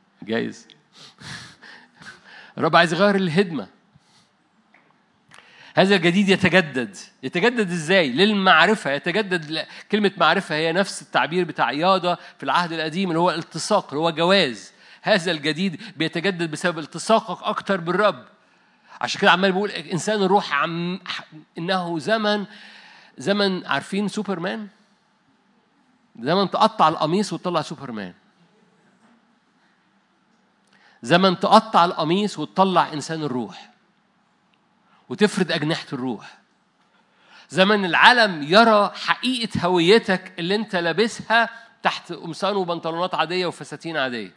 جايز الرب عايز يغير الهدمه هذا الجديد يتجدد يتجدد ازاي للمعرفة يتجدد كلمة معرفة هي نفس التعبير بتاع ياضة في العهد القديم اللي هو التصاق اللي هو جواز هذا الجديد بيتجدد بسبب التصاقك أكتر بالرب عشان كده عمال بيقول إنسان الروح عم إنه زمن زمن عارفين سوبرمان زمن تقطع القميص وتطلع سوبرمان زمن تقطع القميص وتطلع إنسان الروح وتفرد أجنحة الروح زمن العالم يرى حقيقة هويتك اللي أنت لابسها تحت قمصان وبنطلونات عادية وفساتين عادية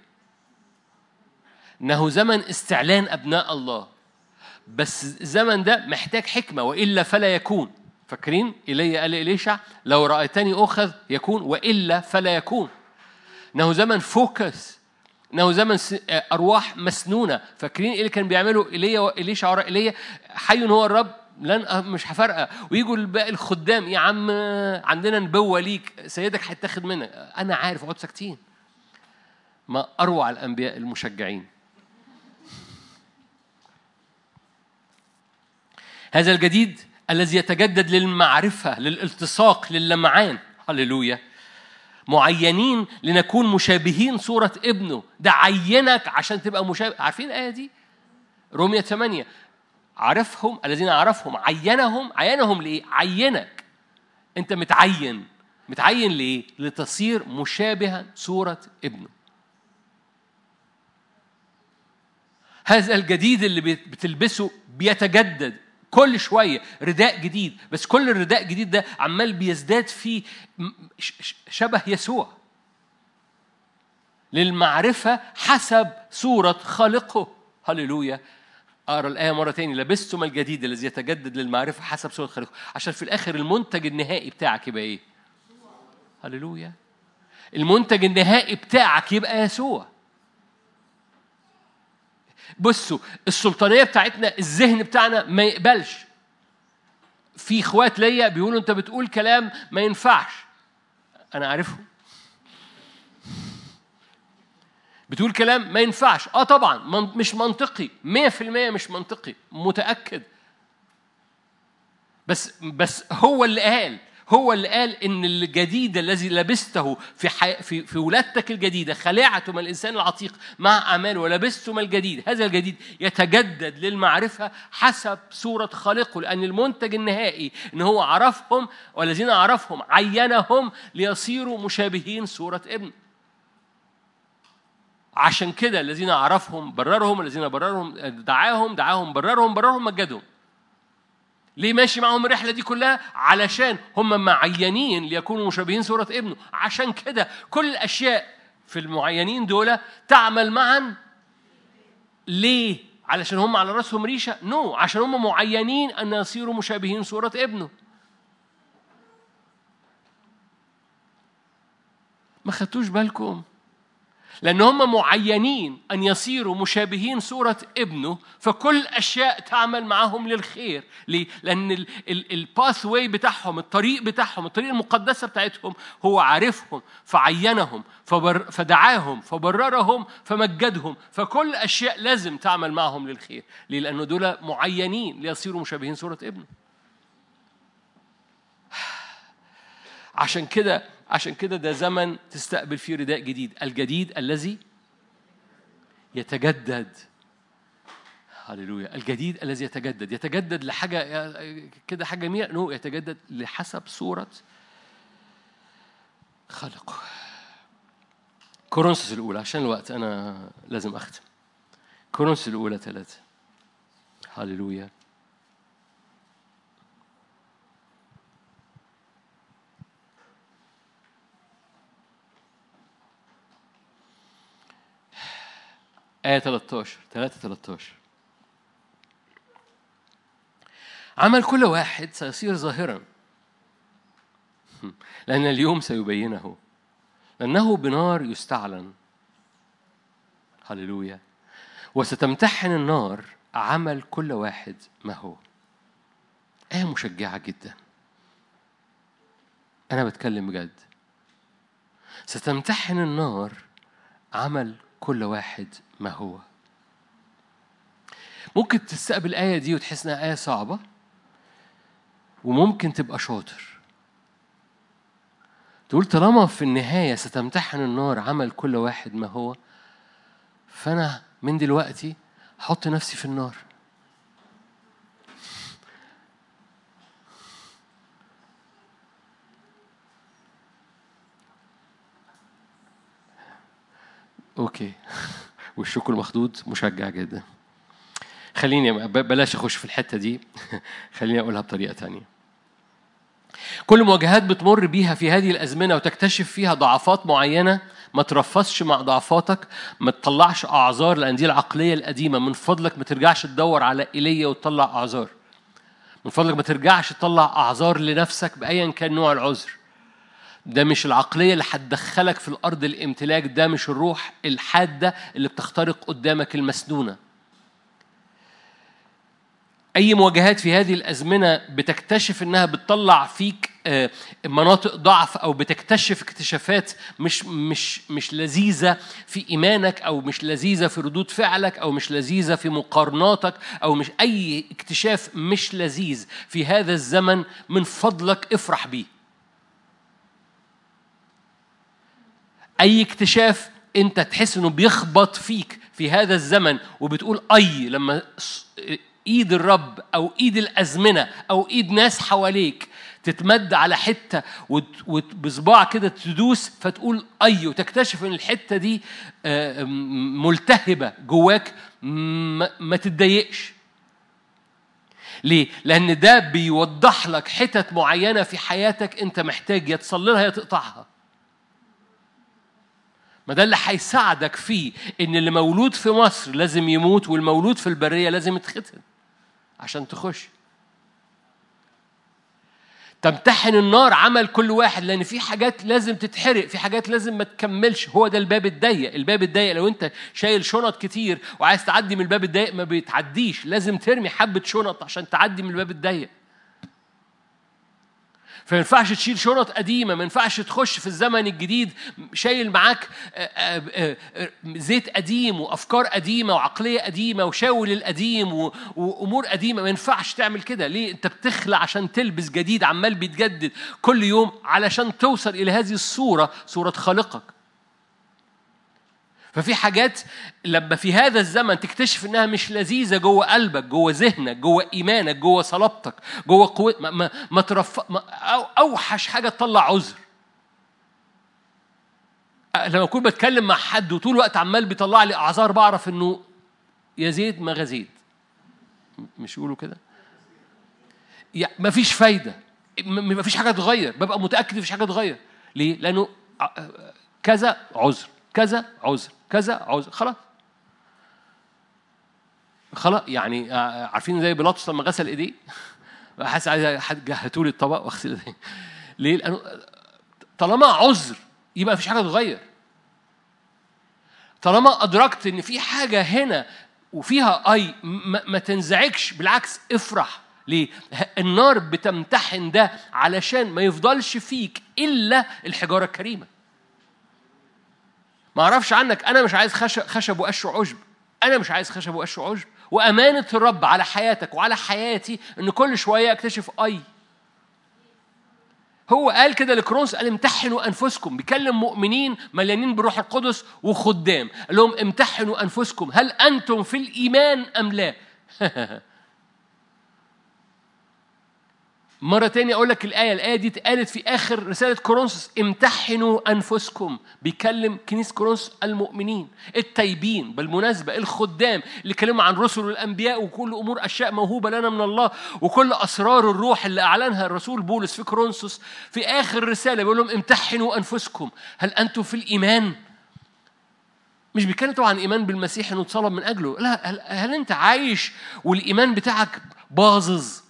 إنه زمن استعلان أبناء الله بس الزمن ده محتاج حكمة وإلا فلا يكون فاكرين إلي قال إليشع لو رأيتني أخذ يكون وإلا فلا يكون إنه زمن فوكس انه زمن ارواح مسنونه فاكرين ايه اللي كان بيعمله ايليا ايليشع ورا ايليا حي هو الرب لن مش هفرقه ويجوا الباقي الخدام يا عم عندنا نبوه ليك سيدك هيتاخد منك انا عارف اقعد ساكتين ما اروع الانبياء المشجعين هذا الجديد الذي يتجدد للمعرفه للالتصاق للمعان هللويا معينين لنكون مشابهين صورة ابنه ده عينك عشان تبقى مشابه عارفين الآية دي رومية 8 عرفهم الذين عرفهم عينهم عينهم لإيه عينك أنت متعين متعين لإيه لتصير مشابها صورة ابنه هذا الجديد اللي بتلبسه بيتجدد كل شويه رداء جديد بس كل الرداء الجديد ده عمال بيزداد فيه شبه يسوع للمعرفة حسب صورة خالقه هللويا أقرأ الآية مرة تاني لبستم الجديد الذي يتجدد للمعرفة حسب صورة خالقه عشان في الآخر المنتج النهائي بتاعك يبقى إيه؟ هللويا المنتج النهائي بتاعك يبقى يسوع بصوا السلطانيه بتاعتنا الذهن بتاعنا ما يقبلش في اخوات ليا بيقولوا انت بتقول كلام ما ينفعش انا عارفهم بتقول كلام ما ينفعش اه طبعا مش منطقي 100% مش منطقي متاكد بس بس هو اللي قال هو اللي قال ان الجديد الذي لبسته في حي... في في ولادتك الجديده خلعتم الانسان العتيق مع اعماله ولبستم الجديد هذا الجديد يتجدد للمعرفه حسب صوره خالقه لان المنتج النهائي ان هو عرفهم والذين عرفهم عينهم ليصيروا مشابهين صوره ابن عشان كده الذين عرفهم بررهم الذين بررهم دعاهم دعاهم بررهم بررهم مجدهم ليه ماشي معاهم الرحلة دي كلها؟ علشان هم معينين ليكونوا مشابهين صورة ابنه، عشان كده كل الأشياء في المعينين دول تعمل معا ليه؟ علشان هم على راسهم ريشة؟ نو، no. عشان هم معينين أن يصيروا مشابهين صورة ابنه. ما خدتوش بالكم؟ لأن هم معينين أن يصيروا مشابهين صورة ابنه فكل الأشياء تعمل معهم للخير ليه؟ لأن الباث واي بتاعهم الطريق بتاعهم الطريق المقدسة بتاعتهم هو عارفهم فعينهم فبر فدعاهم فبررهم فمجدهم فكل الأشياء لازم تعمل معهم للخير ليه؟ لأنه دول معينين ليصيروا مشابهين صورة ابنه عشان كده عشان كده ده زمن تستقبل فيه رداء جديد الجديد الذي يتجدد هللويا الجديد الذي يتجدد يتجدد لحاجة كده حاجة جميلة نو يتجدد لحسب صورة خلقه كورنثوس الأولى عشان الوقت أنا لازم أختم كورنثوس الأولى ثلاثة هللويا آية 13 3 13 عمل كل واحد سيصير ظاهرا لأن اليوم سيبينه لأنه بنار يستعلن هللويا وستمتحن النار عمل كل واحد ما هو آية مشجعة جدا أنا بتكلم بجد ستمتحن النار عمل كل واحد ما هو ممكن تستقبل الآية دي وتحس إنها آية صعبة وممكن تبقى شاطر تقول طالما في النهاية ستمتحن النار عمل كل واحد ما هو فأنا من دلوقتي هحط نفسي في النار اوكي والشكر المخدود مشجع جدا خليني بلاش اخش في الحته دي خليني اقولها بطريقه تانية كل مواجهات بتمر بيها في هذه الازمنه وتكتشف فيها ضعفات معينه ما ترفصش مع ضعفاتك ما تطلعش اعذار لان دي العقليه القديمه من فضلك ما ترجعش تدور على ايليا وتطلع اعذار من فضلك ما ترجعش تطلع اعذار لنفسك بايا كان نوع العذر ده مش العقلية اللي هتدخلك في الأرض الامتلاك ده مش الروح الحادة اللي بتخترق قدامك المسنونة أي مواجهات في هذه الأزمنة بتكتشف إنها بتطلع فيك آه، مناطق ضعف أو بتكتشف اكتشافات مش مش مش لذيذة في إيمانك أو مش لذيذة في ردود فعلك أو مش لذيذة في مقارناتك أو مش أي اكتشاف مش لذيذ في هذا الزمن من فضلك افرح بيه أي اكتشاف أنت تحس إنه بيخبط فيك في هذا الزمن وبتقول أي لما ايد الرب او ايد الازمنه او ايد ناس حواليك تتمد على حته وبصباع كده تدوس فتقول اي وتكتشف ان الحته دي آه، ملتهبه جواك ما تتضايقش ليه؟ لأن ده بيوضح لك حتت معينة في حياتك أنت محتاج يا تصلي يا تقطعها. ما ده اللي هيساعدك فيه ان اللي مولود في مصر لازم يموت والمولود في البريه لازم يتختن عشان تخش تمتحن النار عمل كل واحد لان في حاجات لازم تتحرق في حاجات لازم ما تكملش هو ده الباب الضيق الباب الضيق لو انت شايل شنط كتير وعايز تعدي من الباب الضيق ما بيتعديش لازم ترمي حبه شنط عشان تعدي من الباب الضيق فما ينفعش تشيل شنط قديمة ما ينفعش تخش في الزمن الجديد شايل معاك آه، آه، آه، زيت قديم وأفكار قديمة وعقلية قديمة وشاول القديم وأمور قديمة ما ينفعش تعمل كده ليه أنت بتخلع عشان تلبس جديد عمال بيتجدد كل يوم علشان توصل إلى هذه الصورة صورة خالقك ففي حاجات لما في هذا الزمن تكتشف انها مش لذيذه جوه قلبك جوه ذهنك جوه ايمانك جوه صلابتك جوه قوه ما, ما, ما ترف ما أو اوحش حاجه تطلع عذر لما اكون بتكلم مع حد وطول الوقت عمال بيطلع لي اعذار بعرف انه يا زيد ما غزيد مش يقولوا كده ما فيش فايده ما فيش حاجه تغير ببقى متاكد مفيش حاجه تغير ليه لانه كذا عذر كذا عذر كذا عذر خلاص خلاص يعني آه، عارفين زي بيلاطس لما غسل ايديه حاسس عايز حد هاتوا لي الطبق واغسل ايديه ليه؟ لانه طالما عذر يبقى مفيش حاجه تتغير طالما ادركت ان في حاجه هنا وفيها اي ما, ما تنزعجش بالعكس افرح ليه؟ النار بتمتحن ده علشان ما يفضلش فيك الا الحجاره الكريمه ما اعرفش عنك انا مش عايز خشب, خشب وقش وعشب انا مش عايز خشب وقش وعشب وامانه الرب على حياتك وعلى حياتي ان كل شويه اكتشف اي هو قال كده لكرونس قال امتحنوا انفسكم بيكلم مؤمنين مليانين بالروح القدس وخدام قال لهم امتحنوا انفسكم هل انتم في الايمان ام لا مرة تانية أقول لك الآية الآية دي اتقالت في آخر رسالة كورنثوس امتحنوا أنفسكم بيكلم كنيسة كورنثوس المؤمنين التايبين بالمناسبة الخدام اللي كلموا عن رسل والأنبياء وكل أمور أشياء موهوبة لنا من الله وكل أسرار الروح اللي أعلنها الرسول بولس في كورنثوس في آخر رسالة بيقول لهم امتحنوا أنفسكم هل أنتم في الإيمان؟ مش بيتكلم طبعا ايمان بالمسيح انه اتصلب من اجله لا هل, هل انت عايش والايمان بتاعك باظظ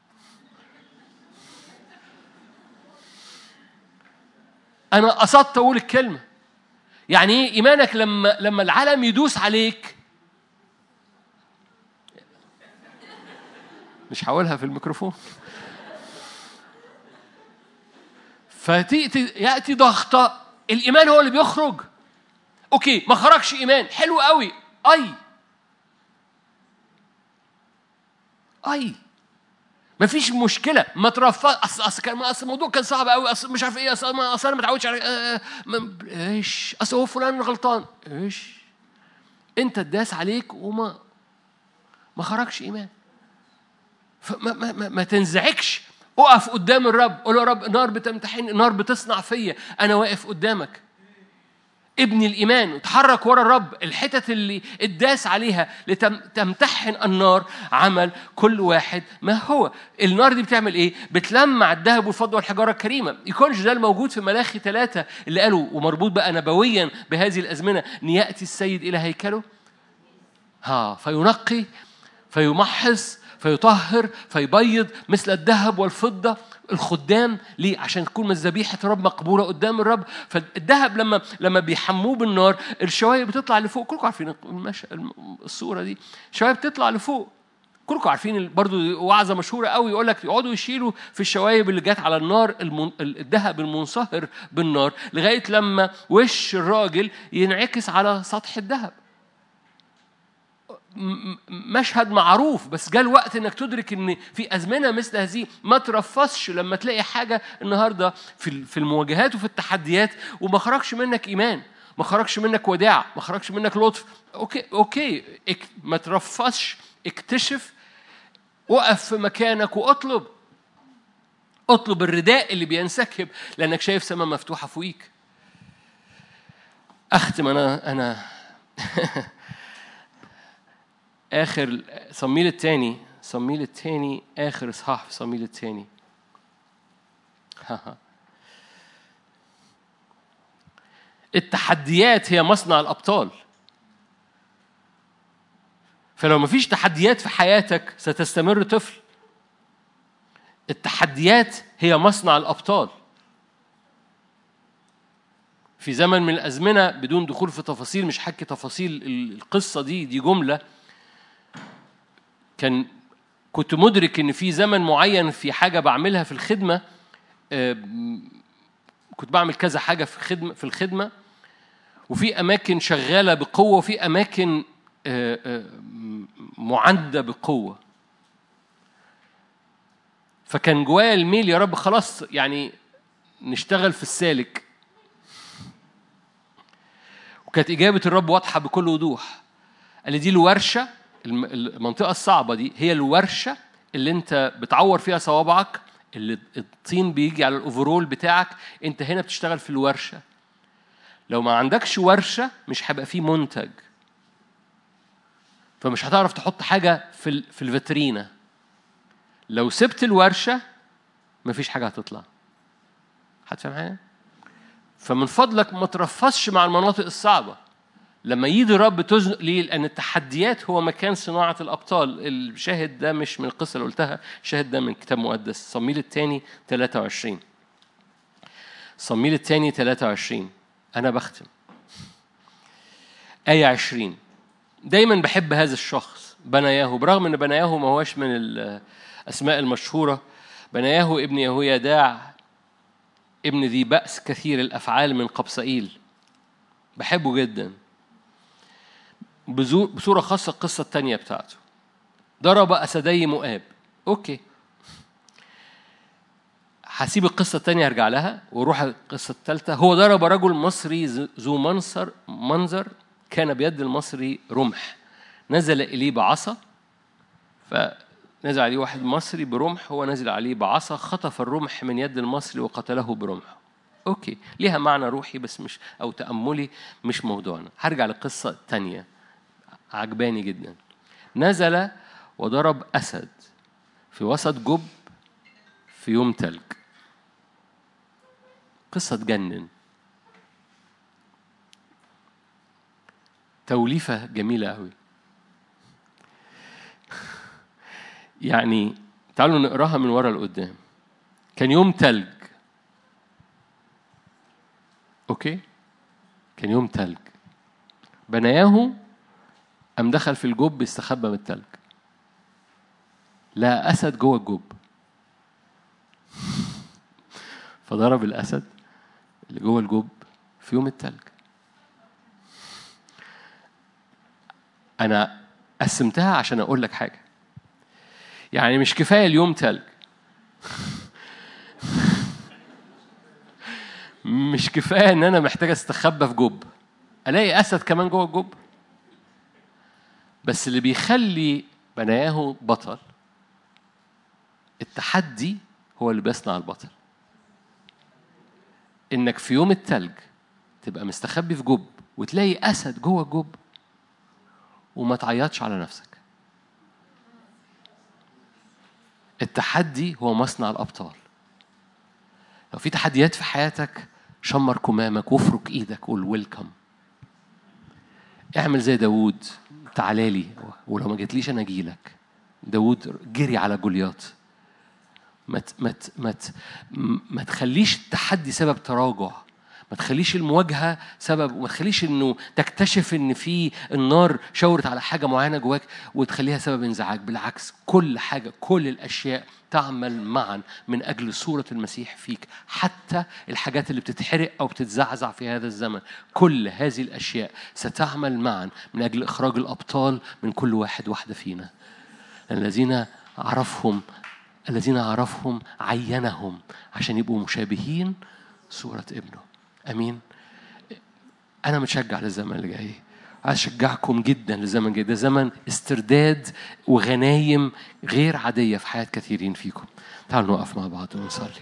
أنا قصدت أقول الكلمة يعني إيه إيمانك لما لما العالم يدوس عليك مش هقولها في الميكروفون فتأتي يأتي ضغطة الإيمان هو اللي بيخرج أوكي ما خرجش إيمان حلو قوي أي أي مفيش مشكله ما ترفض اصل اصل كان اصل الموضوع كان صعب قوي اصل مش عارف ايه اصل ما اصل انا ما اتعودش على آه، آه، ما- ايش اصل هو فلان غلطان ايش انت اتداس عليك وما ما خرجش ايمان فما ما, ما, ما تنزعجش اقف قدام الرب قول له يا رب نار بتمتحن نار بتصنع فيا انا واقف قدامك ابني الايمان وتحرك ورا الرب الحتت اللي اتداس عليها لتمتحن النار عمل كل واحد ما هو النار دي بتعمل ايه بتلمع الذهب والفضه والحجاره الكريمه يكونش ده الموجود في ملاخي ثلاثة اللي قالوا ومربوط بقى نبويا بهذه الازمنه ان ياتي السيد الى هيكله ها فينقي فيمحص فيطهر فيبيض مثل الذهب والفضة الخدام ليه؟ عشان تكون ذبيحة الرب مقبولة قدام الرب فالذهب لما لما بيحموه بالنار الشواية بتطلع لفوق كلكم عارفين المش... الصورة دي الشواية بتطلع لفوق كلكم عارفين برضو وعظة مشهورة قوي يقول لك يقعدوا يشيلوا في الشوايب اللي جت على النار المن... الذهب المنصهر بالنار لغاية لما وش الراجل ينعكس على سطح الذهب مشهد معروف بس جاء الوقت انك تدرك ان في ازمنه مثل هذه ما ترفصش لما تلاقي حاجه النهارده في في المواجهات وفي التحديات وما خرجش منك ايمان ما خرجش منك وداع ما خرجش منك لطف اوكي اوكي ما ترفصش اكتشف وقف في مكانك واطلب اطلب الرداء اللي بينسكب لانك شايف سماء مفتوحه فوقيك اختم انا انا آخر صميل التاني صميل التاني آخر إصحاح في صميل التاني التحديات هي مصنع الأبطال فلو مفيش تحديات في حياتك ستستمر طفل التحديات هي مصنع الأبطال في زمن من الأزمنة بدون دخول في تفاصيل مش حكي تفاصيل القصة دي دي جملة كان كنت مدرك ان في زمن معين في حاجه بعملها في الخدمه كنت بعمل كذا حاجه في خدمه في الخدمه وفي اماكن شغاله بقوه وفي اماكن معده بقوه فكان جوايا الميل يا رب خلاص يعني نشتغل في السالك وكانت اجابه الرب واضحه بكل وضوح قال لي دي الورشه المنطقة الصعبة دي هي الورشة اللي أنت بتعور فيها صوابعك اللي الطين بيجي على الأوفرول بتاعك أنت هنا بتشتغل في الورشة لو ما عندكش ورشة مش هيبقى فيه منتج فمش هتعرف تحط حاجة في في الفاترينا لو سبت الورشة مفيش حاجة هتطلع هتفهم حاجة؟ فمن فضلك ما ترفصش مع المناطق الصعبة لما يجي الرب تزنق ليه؟ لأن التحديات هو مكان صناعة الأبطال، الشاهد ده مش من القصة اللي قلتها، الشاهد ده من كتاب مقدس، صميل الثاني 23. صميل الثاني 23 أنا بختم. آية 20 دايما بحب هذا الشخص بناياه برغم ان بناياه ما هوش من الاسماء المشهوره بناياه ابن يهويداع ابن ذي بأس كثير الافعال من قبسائيل بحبه جدا بصورة خاصة القصة التانية بتاعته ضرب أسدي مؤاب أوكي هسيب القصة التانية أرجع لها وأروح القصة التالتة هو ضرب رجل مصري ذو منصر منظر كان بيد المصري رمح نزل إليه بعصا فنزل عليه واحد مصري برمح هو نزل عليه بعصا خطف الرمح من يد المصري وقتله برمح اوكي ليها معنى روحي بس مش او تاملي مش موضوعنا هرجع للقصه الثانيه عجباني جدا نزل وضرب اسد في وسط جب في يوم تلج قصه تجنن توليفه جميله قوي يعني تعالوا نقراها من ورا لقدام كان يوم تلج اوكي كان يوم تلج بناياه قام دخل في الجب استخبى من التلج لا اسد جوه الجب فضرب الاسد اللي جوه الجب في يوم التلج انا قسمتها عشان اقول لك حاجه يعني مش كفايه اليوم تلج مش كفايه ان انا محتاج استخبى في جب الاقي اسد كمان جوه الجب بس اللي بيخلي بناياه بطل التحدي هو اللي بيصنع البطل انك في يوم التلج تبقى مستخبي في جب وتلاقي اسد جوه الجب وما تعيطش على نفسك التحدي هو مصنع الابطال لو في تحديات في حياتك شمر كمامك وافرك ايدك قول ويلكم اعمل زي داوود تعالى لي ولو ما جيتليش انا اجيلك داوود جري على جولياط ما ما ما ما تخليش التحدي سبب تراجع ما تخليش المواجهة سبب وما تخليش انه تكتشف ان في النار شاورت على حاجة معينة جواك وتخليها سبب انزعاج بالعكس كل حاجة كل الأشياء تعمل معا من أجل صورة المسيح فيك حتى الحاجات اللي بتتحرق أو بتتزعزع في هذا الزمن كل هذه الأشياء ستعمل معا من أجل إخراج الأبطال من كل واحد واحدة فينا الذين عرفهم الذين عرفهم عينهم عشان يبقوا مشابهين صورة ابنه امين انا متشجع للزمن اللي جاي عايز اشجعكم جدا للزمن الجاي ده زمن استرداد وغنايم غير عاديه في حياه كثيرين فيكم تعالوا نقف مع بعض ونصلي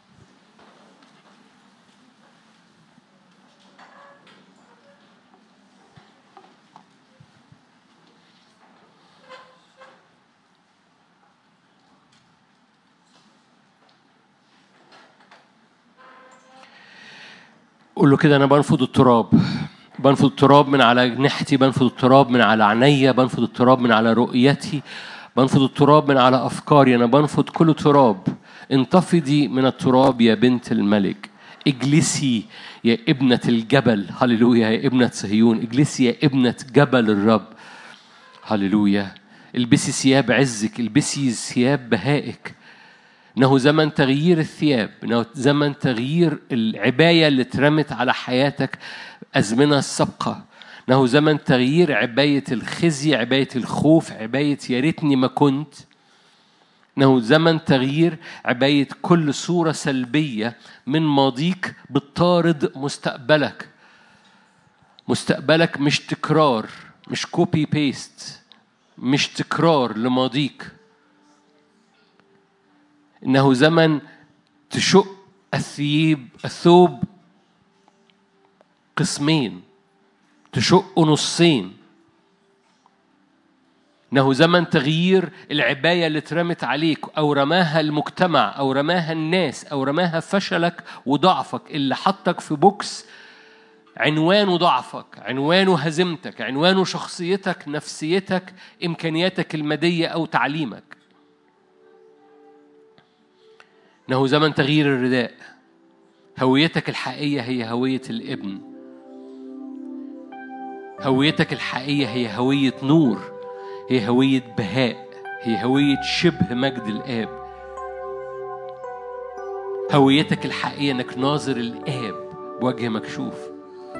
قول له كده أنا بنفض التراب بنفض التراب من على جنحتي بنفض التراب من على عينيا بنفض التراب من على رؤيتي بنفض التراب من على أفكاري أنا بنفض كل تراب انتفضي من التراب يا بنت الملك اجلسي يا ابنة الجبل هللويا يا ابنة صهيون اجلسي يا ابنة جبل الرب هللويا البسي ثياب عزك البسي ثياب بهائك إنه زمن تغيير الثياب إنه زمن تغيير العباية اللي اترمت على حياتك أزمنة السابقة إنه زمن تغيير عباية الخزي عباية الخوف عباية يا ريتني ما كنت إنه زمن تغيير عباية كل صورة سلبية من ماضيك بتطارد مستقبلك مستقبلك مش تكرار مش كوبي بيست مش تكرار لماضيك إنه زمن تشق الثياب الثوب قسمين تشق نصين إنه زمن تغيير العباية اللي اترمت عليك أو رماها المجتمع أو رماها الناس أو رماها فشلك وضعفك اللي حطك في بوكس عنوانه ضعفك عنوانه هزيمتك عنوانه شخصيتك نفسيتك إمكانياتك المادية أو تعليمك إنه زمن تغيير الرداء هويتك الحقيقية هي هوية الابن هويتك الحقيقية هي هوية نور هي هوية بهاء هي هوية شبه مجد الآب هويتك الحقيقية إنك ناظر الآب بوجه مكشوف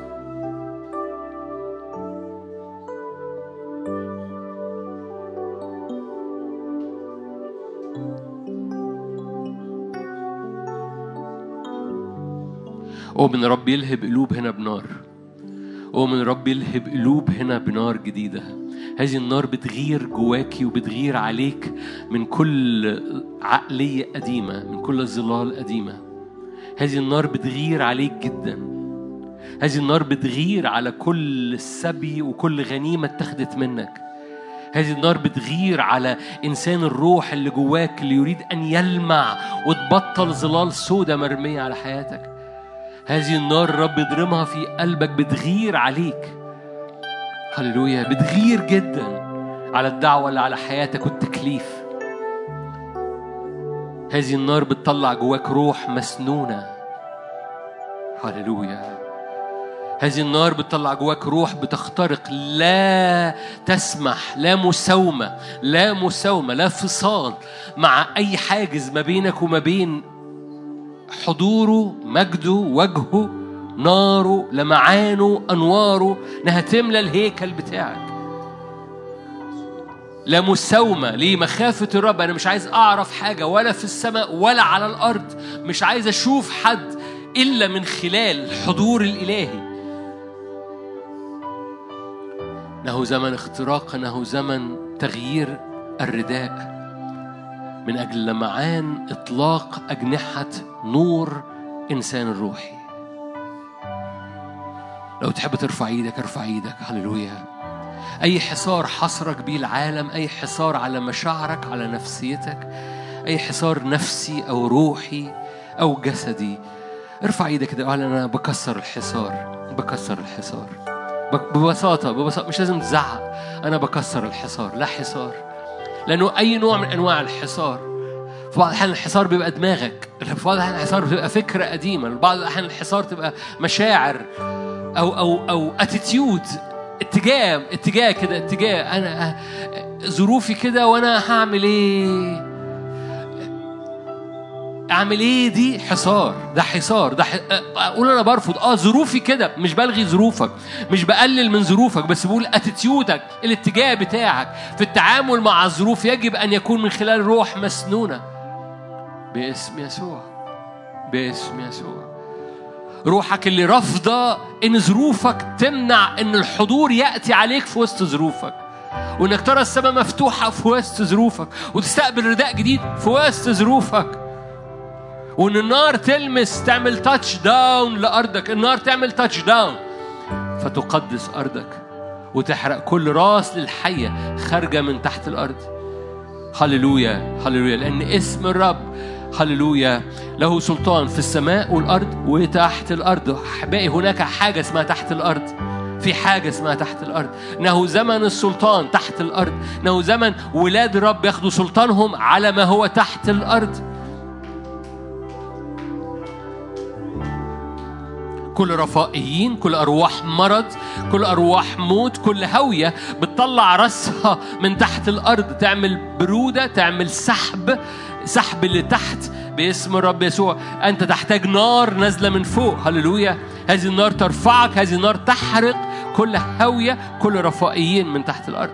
أؤمن رب يلهب قلوب هنا بنار أؤمن رب يلهب قلوب هنا بنار جديدة هذه النار بتغير جواكي وبتغير عليك من كل عقلية قديمة من كل ظلال قديمة هذه النار بتغير عليك جدا هذه النار بتغير على كل السبي وكل غنيمة اتخذت منك هذه النار بتغير على إنسان الروح اللي جواك اللي يريد أن يلمع وتبطل ظلال سودة مرمية على حياتك هذه النار الرب يضرمها في قلبك بتغير عليك هللويا بتغير جدا على الدعوة اللي على حياتك والتكليف هذه النار بتطلع جواك روح مسنونة هللويا هذه النار بتطلع جواك روح بتخترق لا تسمح لا مساومة لا مساومة لا فصال مع أي حاجز ما بينك وما بين حضوره مجده وجهه ناره لمعانه أنواره إنها تملى الهيكل بتاعك لا مساومة ليه مخافة الرب أنا مش عايز أعرف حاجة ولا في السماء ولا على الأرض مش عايز أشوف حد إلا من خلال الحضور الإلهي إنه زمن اختراق إنه زمن تغيير الرداء من أجل لمعان إطلاق أجنحة نور إنسان الروحي لو تحب ترفع ايدك ارفع ايدك هللويا اي حصار حصرك بيه العالم اي حصار على مشاعرك على نفسيتك اي حصار نفسي او روحي او جسدي ارفع ايدك كده قال انا بكسر الحصار بكسر الحصار بك- ببساطة ببساطة مش لازم تزعق أنا بكسر الحصار لا حصار لأنه أي نوع من أنواع الحصار في بعض الأحيان الحصار بيبقى دماغك في بعض الأحيان الحصار بتبقى فكرة قديمة في بعض الأحيان الحصار تبقى مشاعر أو أو أو اتيتيود اتجاه اتجاه كده اتجاه أنا ظروفي كده وأنا هعمل إيه اعمل ايه دي حصار ده حصار ده ح... اقول انا برفض اه ظروفي كده مش بلغي ظروفك مش بقلل من ظروفك بس بقول اتيتيودك الاتجاه بتاعك في التعامل مع الظروف يجب ان يكون من خلال روح مسنونه باسم يسوع باسم يسوع روحك اللي رافضه ان ظروفك تمنع ان الحضور ياتي عليك في وسط ظروفك وانك ترى السماء مفتوحه في وسط ظروفك وتستقبل رداء جديد في وسط ظروفك وان النار تلمس تعمل تاتش داون لارضك النار تعمل تاتش داون فتقدس ارضك وتحرق كل راس للحيه خارجه من تحت الارض هللويا هللويا لان اسم الرب هللويا له سلطان في السماء والارض وتحت الارض احبائي هناك حاجه اسمها تحت الارض في حاجة اسمها تحت الأرض إنه زمن السلطان تحت الأرض إنه زمن ولاد الرب ياخدوا سلطانهم على ما هو تحت الأرض كل رفائيين كل أرواح مرض كل أرواح موت كل هوية بتطلع رأسها من تحت الأرض تعمل برودة تعمل سحب سحب لتحت باسم الرب يسوع أنت تحتاج نار نازلة من فوق هللويا هذه النار ترفعك هذه النار تحرق كل هوية كل رفائيين من تحت الأرض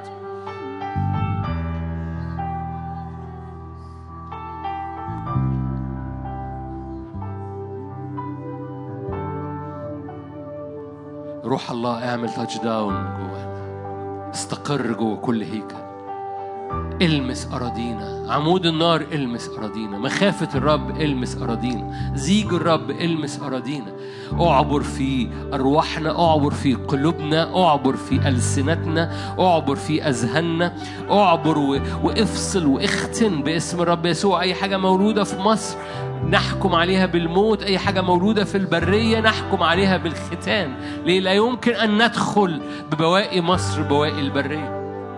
روح الله اعمل تاتش داون جوانا استقر جوه كل هيكل المس أراضينا عمود النار المس أراضينا مخافة الرب المس أراضينا زيج الرب المس أراضينا أعبر في أرواحنا أعبر في قلوبنا أعبر في ألسنتنا أعبر في أذهاننا أعبر و... وافصل واختن باسم الرب يسوع أي حاجة مولودة في مصر نحكم عليها بالموت أي حاجة مولودة في البرية نحكم عليها بالختان ليه لا يمكن أن ندخل ببواقي مصر بواقي البرية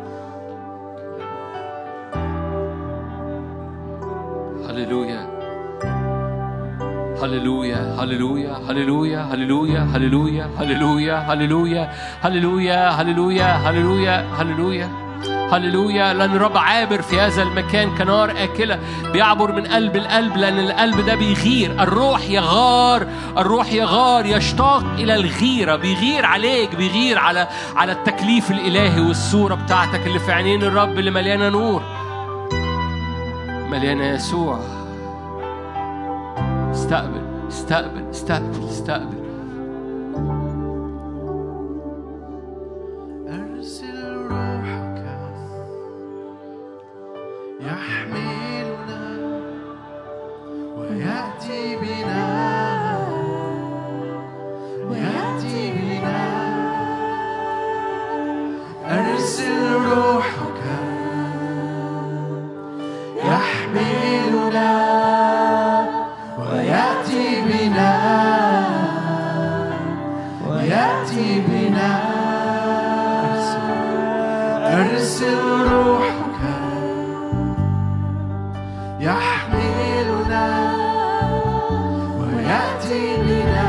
هللويا هللويا هللويا هللويا هللويا هللويا هللويا هللويا هللويا هللويا هللويا هللويا هللويا لأن الرب عابر في هذا المكان كنار آكلة بيعبر من قلب القلب لأن القلب ده بيغير الروح يغار الروح يغار يشتاق إلى الغيرة بيغير عليك بيغير على على التكليف الإلهي والصورة بتاعتك اللي في عينين الرب اللي مليانة نور مليانة يسوع استقبل استقبل استقبل استقبل أرسل روحك يحملنا ويأتي بنا ويأتي بنا أرسل روحك يحملنا ويأتي بنا ويأتي بنا أرسل روحك يحملنا ويأتي بنا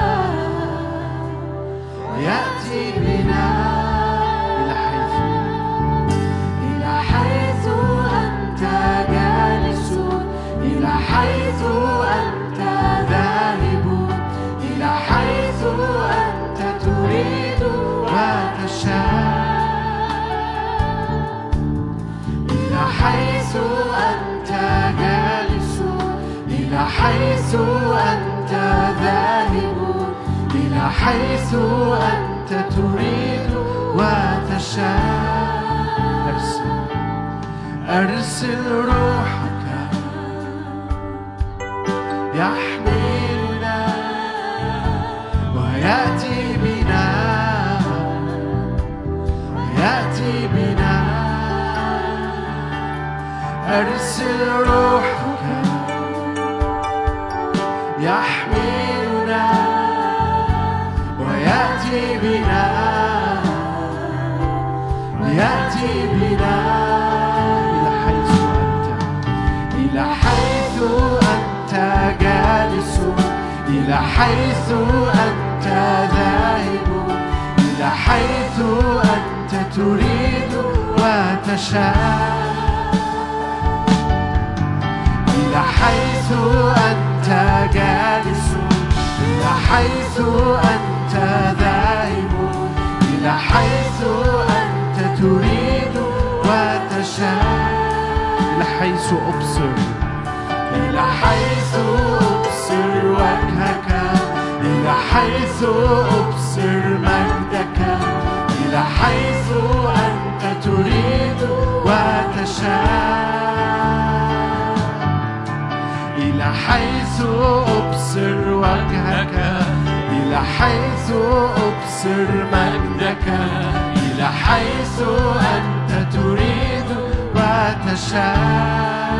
ويأتي بنا إلى حيث إلى حيث أنت جالس إلى حيث أنت ذاهب إلى حيث أنت تريد وتشاء إلى حيث أنت تريد وتشاء أرسل أرسل روحك يحملنا ويأتي بنا يأتي بنا أرسل روحك يحملنا ويأتي بنا يأتي بنا إلى حيث أنت إلى حيث أنت جالس إلى حيث أنت ذاهب إلى حيث أنت تريد وتشاء إلى حيث أنت جالس إلى حيث أنت ذاهب إلى حيث أنت تريد وتشاء إلى حيث أبصر إلى حيث أبصر وجهك إلى حيث أبصر مجدك إلى حيث أنت تريد وتشاء إلى حيث أبصر وجهك إلى حيث أبصر مجدك إلى حيث أنت تريد وتشاء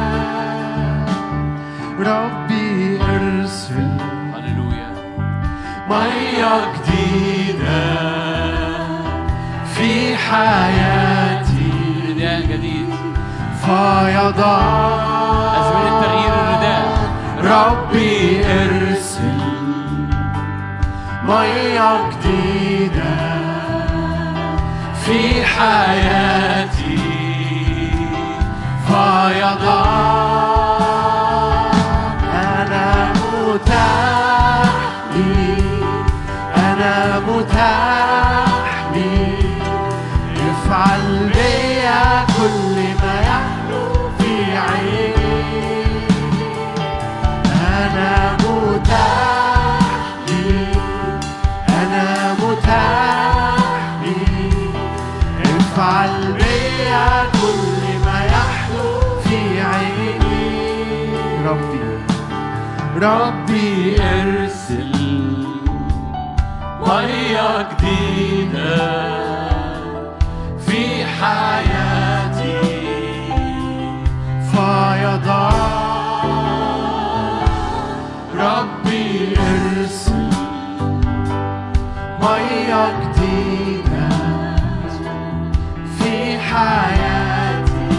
ربي ارسل هللويا مية جديدة في حياتي رداء جديد فيضان أزمنة تغيير الرداء. ربي ارسل مية جديدة في حياتي فيضان أنا متاح لي أنا متاح لي افعل بيا كل ما يحلو في عيني أنا متاح لي أنا متاح لي افعل بيا كل ما يحلو في عيني ربي ربي ارسل مية جديدة في حياتي فيضان ربي ارسل مية جديدة في حياتي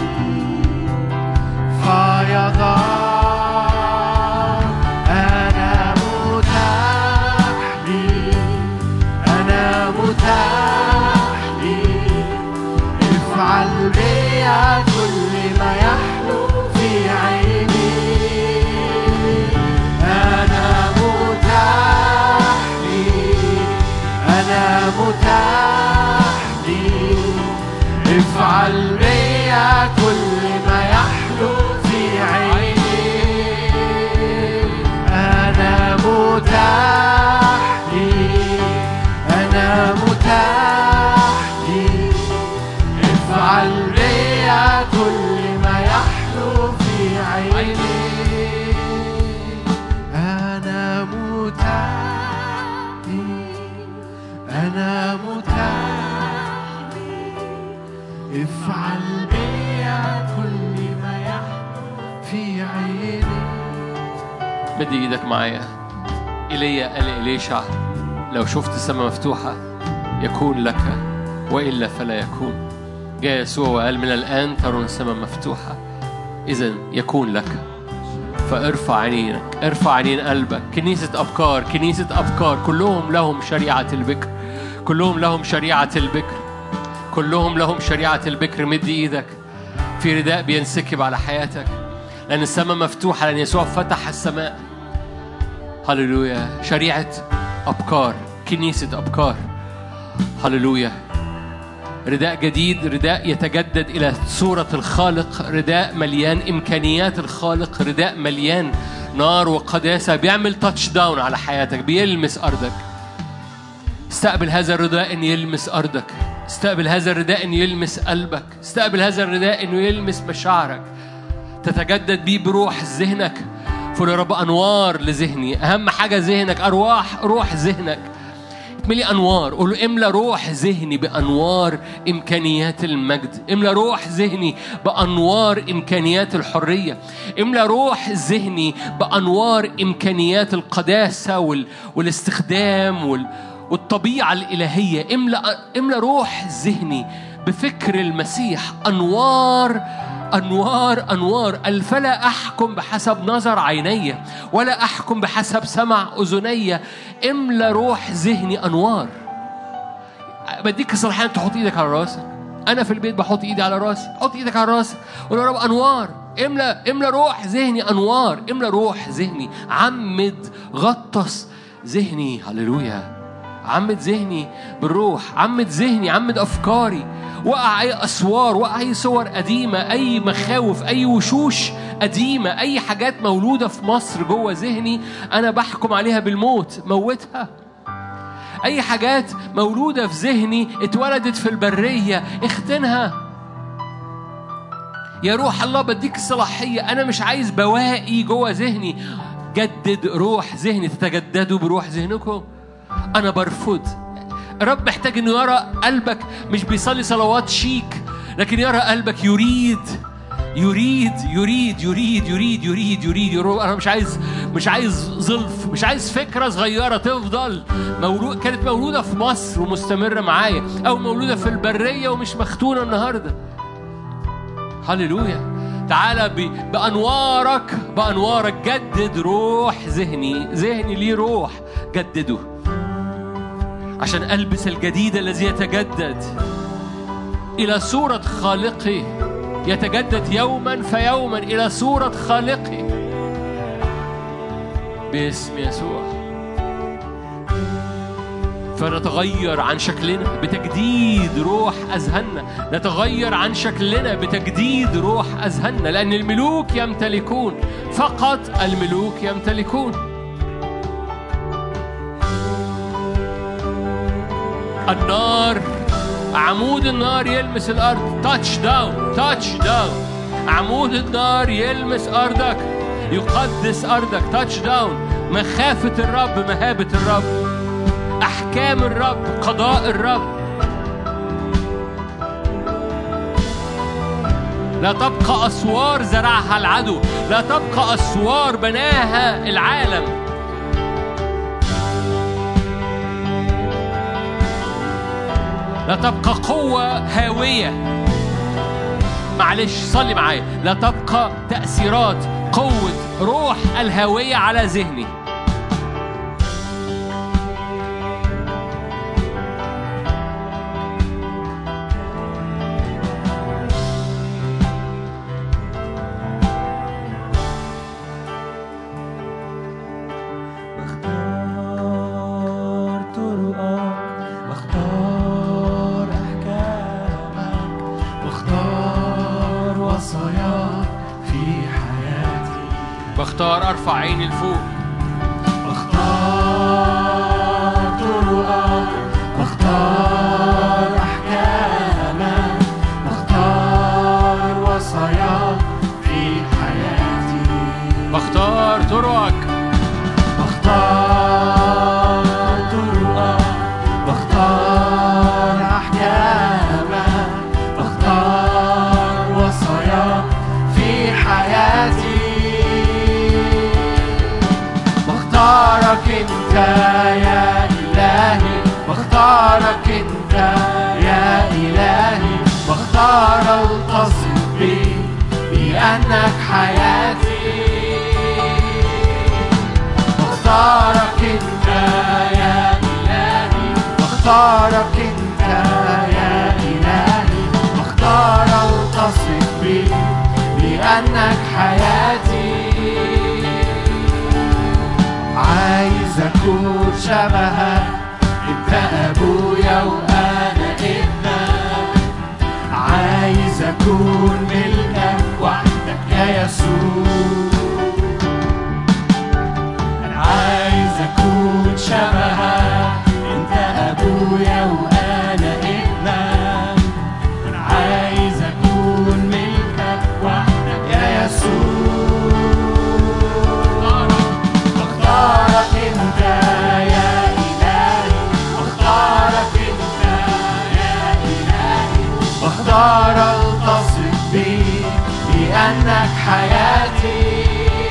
فيضان أنا متاح لي أنا متاح لي افعل بيا كل ما يحلو في عيني أنا متاح لي أنا متاح لي افعل بيا كل ما يحلو في عيني أنا متاح لي أنا متاح لي افعل بيا كل ما يحلو في عيني أنا متاح لي أنا متاح لي افعل بيا كل ما يحلو في عيني مد ايدك معايا ايليا قال إليشع لو شفت السماء مفتوحة يكون لك وإلا فلا يكون جاء يسوع وقال من الآن ترون السماء مفتوحة إذا يكون لك فارفع عينينك ارفع عينين قلبك كنيسة أبكار كنيسة أبكار كلهم لهم شريعة البكر كلهم لهم شريعة البكر كلهم لهم شريعة البكر مد إيدك في رداء بينسكب على حياتك لأن السماء مفتوحة لأن يسوع فتح السماء هللويا شريعة أبكار كنيسة أبكار هللويا رداء جديد رداء يتجدد إلى صورة الخالق رداء مليان إمكانيات الخالق رداء مليان نار وقداسة بيعمل تاتش داون على حياتك بيلمس أرضك استقبل هذا الرداء ان يلمس ارضك استقبل هذا الرداء ان يلمس قلبك استقبل هذا الرداء انه يلمس مشاعرك تتجدد بيه بروح ذهنك فقول يا رب انوار لذهني اهم حاجه ذهنك ارواح روح ذهنك اتملي انوار قول له املى روح ذهني بانوار امكانيات المجد املى روح ذهني بانوار امكانيات الحريه املى روح ذهني بانوار امكانيات القداسه وال... والاستخدام وال... والطبيعه الالهيه املى املى روح ذهني بفكر المسيح انوار أنوار أنوار قال فلا أحكم بحسب نظر عيني ولا أحكم بحسب سمع أذني املى روح ذهني أنوار بديك صلاحية تحط إيدك على راسك أنا في البيت بحط إيدي على راسي حط إيدك على راسك قول يا رب أنوار املى املى روح ذهني أنوار املى روح ذهني عمد غطس ذهني هللويا عمد ذهني بالروح عمد ذهني عمد أفكاري وقع أي أسوار وقع أي صور قديمة أي مخاوف أي وشوش قديمة أي حاجات مولودة في مصر جوه ذهني أنا بحكم عليها بالموت موتها أي حاجات مولودة في ذهني اتولدت في البرية اختنها يا روح الله بديك الصلاحية أنا مش عايز بواقي جوه ذهني جدد روح ذهني تتجددوا بروح ذهنكم أنا برفض الرب محتاج إنه يرى قلبك مش بيصلي صلوات شيك لكن يرى قلبك يريد يريد يريد يريد يريد يريد يريد يريد انا مش عايز مش عايز ظلف مش عايز فكره صغيره تفضل مولود كانت مولوده في مصر ومستمره معايا او مولوده في البريه ومش مختونه النهارده هللويا تعالى ب... بانوارك بانوارك جدد روح ذهني ذهني ليه روح جدده عشان البس الجديد الذي يتجدد الى صوره خالقي يتجدد يوما فيوما الى صوره خالقي باسم يسوع فنتغير عن شكلنا بتجديد روح اذهاننا نتغير عن شكلنا بتجديد روح اذهاننا لان الملوك يمتلكون فقط الملوك يمتلكون النار عمود النار يلمس الارض تاتش داون تاتش داون عمود النار يلمس ارضك يقدس ارضك تاتش داون مخافه الرب مهابه الرب احكام الرب قضاء الرب لا تبقى اسوار زرعها العدو لا تبقى اسوار بناها العالم لا تبقى قوة هاوية معلش صلي معايا لا تبقى تأثيرات قوة روح الهاوية على ذهني بختار طرقك بختار أحكامك بختار وصاياك في حياتي بختار أرفع عيني لفوق بختار طرقك بختار أحكامك بختار وصاياك في حياتي بختار طرقك بختار طرقك بختار أحكامك بختار وصاياك في حياتي بختارك انت يا إلهي بختارك انت يا إلهي بختار التصق بيك بأنك حياتي بختارك انت يا إلهي بختارك انت يا إلهي بختار التصق بيك لأنك حياتي عايز أكون شبهك انت أبويا وأنا ابنك عايز أكون ملكك وحدك يا يسوع أنا عايز أكون شبهك أنت أبويا أبويا وأنا ابنك أنا عايز أكون ملكك وحدك يا يسوع بختارك أنت يا إلهي بختارك أنت يا إلهي بختار ألتصق بيك لأنك حياتي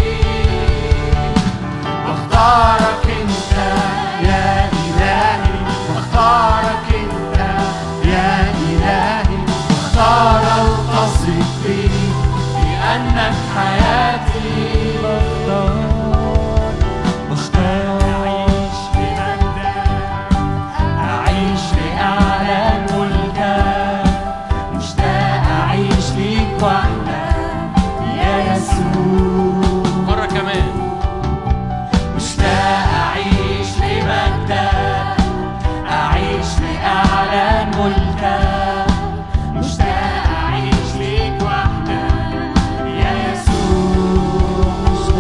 بختارك انت يا الهي بختارك انت يا الهي بختار التصق بيك لانك حياتي بختار بختار اعيش بمجدك اعيش لاعلى ملكك مشتاق اعيش ليك وحدك يا يسوع مرة كمان مشتاق أعيش لمجدك أعيش لأعلى ملكك مشتاق أعيش ليك وحدك يا يسوع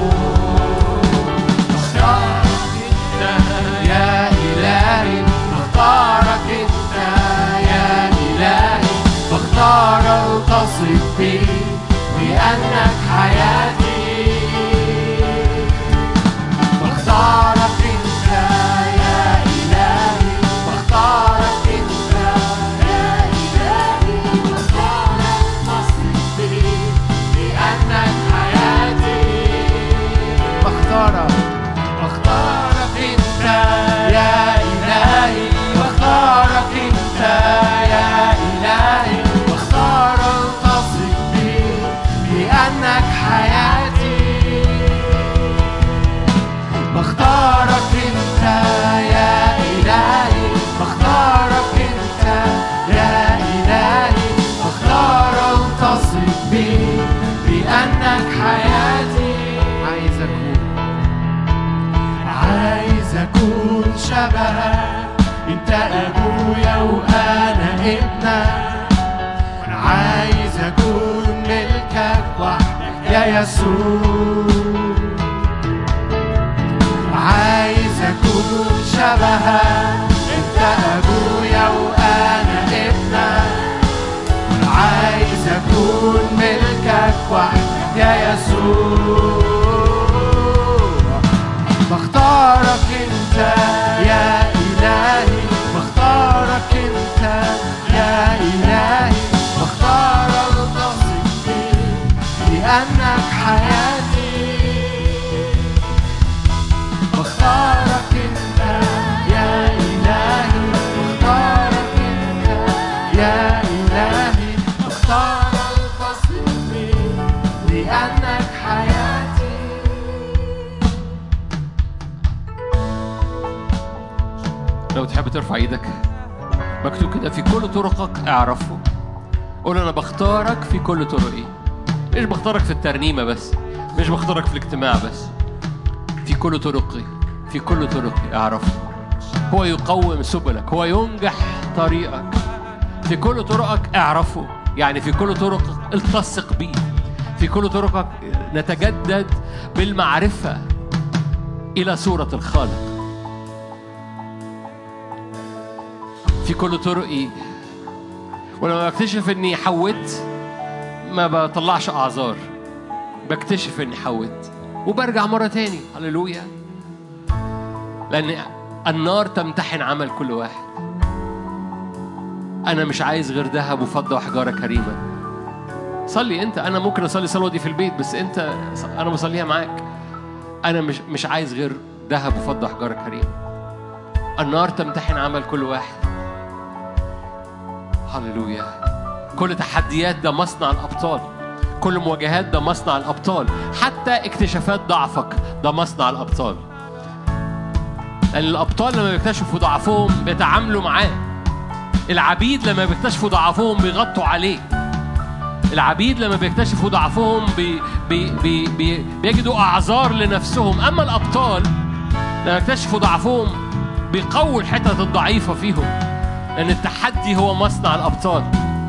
بختارك أنت يا إلهي بختارك أنت يا إلهي بختار ألتصق بيك لأنك حياتي بختارك انت يا الهي بختارك انت يا الهي بختارك تصرف بيك لانك حياتي بختارك بختارك انت يا الهي بختارك انت يا الهي بختار التصق بيك لانك حياتي بختارك انت يا الهي بختارك انت يا الهي بختار التصق بيك لانك حياتي عايز اكون عايز اكون شبهك انت ابويا وانا ابنك وانا عايز اكون ملكك وحدك يا يسوع عايز اكون شبهك انت ابويا وانا ابنك عايز اكون ملكك وحدك يا يسوع بختارك انت يا الهي بختارك انت يا الهي بختار التصق بيك لانك حياتي بختارك انت يا الهي بختارك انت يا الهي بختار التصق بيك لانك حياتي لو تحب ترفع ايدك مكتوب كده في كل طرقك اعرفه قول انا بختارك في كل طرقي مش بختارك في الترنيمة بس مش بختارك في الاجتماع بس في كل طرقي في كل طرقي اعرفه هو يقوم سبلك هو ينجح طريقك في كل طرقك اعرفه يعني في كل طرقك التصق بيه في كل طرقك نتجدد بالمعرفة إلى صورة الخالق في كل طرقي ولما بكتشف اني حوت ما بطلعش اعذار بكتشف اني حوت وبرجع مرة تاني هللويا لان النار تمتحن عمل كل واحد انا مش عايز غير ذهب وفضة وحجارة كريمة صلي انت انا ممكن اصلي الصلوة دي في البيت بس انت انا بصليها معاك انا مش مش عايز غير ذهب وفضة وحجارة كريمة النار تمتحن عمل كل واحد هللويا كل تحديات ده مصنع الأبطال كل مواجهات ده مصنع الأبطال حتى اكتشافات ضعفك ده مصنع الأبطال لأن الأبطال لما بيكتشفوا ضعفهم بيتعاملوا معاه العبيد لما بيكتشفوا ضعفهم بيغطوا عليه العبيد لما بيكتشفوا ضعفهم بي بي بي بي بيجدوا أعذار لنفسهم أما الأبطال لما يكتشفوا ضعفهم بيقووا الحتت الضعيفة فيهم لأن التحدي هو مصنع الأبطال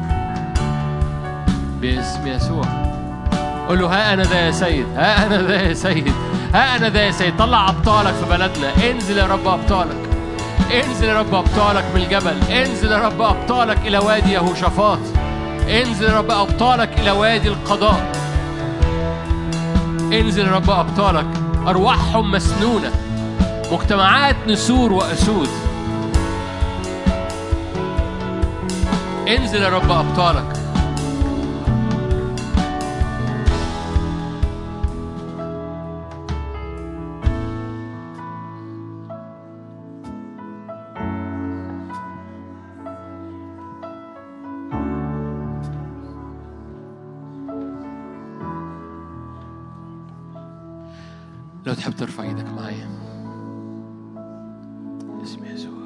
باسم يسوع قول له ها أنا ذا يا سيد ها أنا ذا يا سيد ها أنا ذا يا سيد طلع أبطالك في بلدنا انزل يا رب أبطالك انزل يا رب أبطالك من الجبل انزل يا رب أبطالك إلى وادي يهوشافاط انزل يا رب أبطالك إلى وادي القضاء انزل يا رب أبطالك أرواحهم مسنونة مجتمعات نسور وأسود انزل يا رب أبطالك لو تحب ترفع ايدك معايا اسم يسوع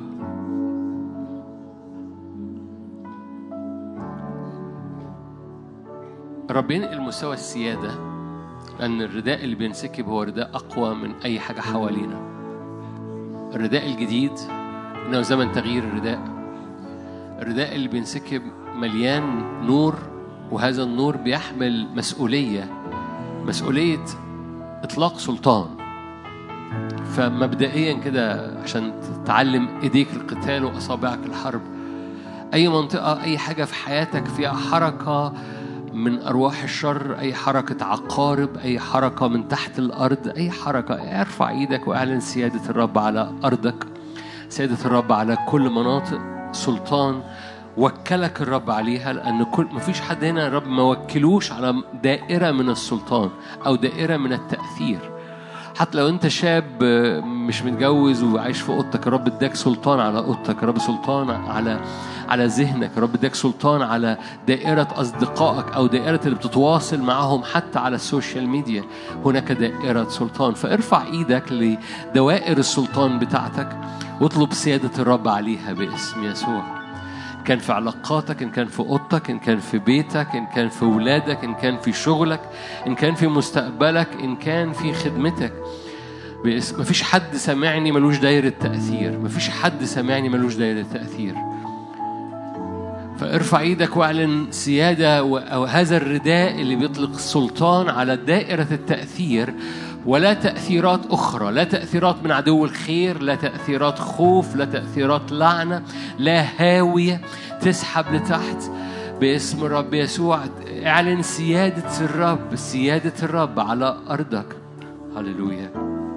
رب ينقل مستوى السيادة لأن الرداء اللي بينسكب هو رداء أقوى من أي حاجة حوالينا الرداء الجديد إنه زمن تغيير الرداء الرداء اللي بينسكب مليان نور وهذا النور بيحمل مسؤولية مسؤولية إطلاق سلطان فمبدئيا كده عشان تعلم إيديك القتال وأصابعك الحرب أي منطقة أي حاجة في حياتك فيها حركة من أرواح الشر أي حركة عقارب أي حركة من تحت الأرض أي حركة ارفع إيدك وأعلن سيادة الرب على أرضك سيادة الرب على كل مناطق سلطان وكلك الرب عليها لأن كل مفيش حد هنا الرب ما وكلوش على دائرة من السلطان أو دائرة من التأثير حتى لو انت شاب مش متجوز وعايش في اوضتك الرب اداك سلطان على اوضتك الرب سلطان على على ذهنك الرب اداك سلطان على دائرة أصدقائك أو دائرة اللي بتتواصل معهم حتى على السوشيال ميديا هناك دائرة سلطان فارفع إيدك لدوائر السلطان بتاعتك واطلب سيادة الرب عليها باسم يسوع كان في علاقاتك إن كان في أوضتك إن كان في بيتك إن كان في ولادك إن كان في شغلك إن كان في مستقبلك إن كان في خدمتك باسم مفيش حد سامعني ملوش دايرة تأثير مفيش حد سامعني ملوش دايرة تأثير فارفع ايدك واعلن سيادة أو هذا الرداء اللي بيطلق السلطان على دائرة التأثير ولا تأثيرات أخرى لا تأثيرات من عدو الخير لا تأثيرات خوف لا تأثيرات لعنة لا هاوية تسحب لتحت باسم الرب يسوع اعلن سيادة الرب سيادة الرب على أرضك هللويا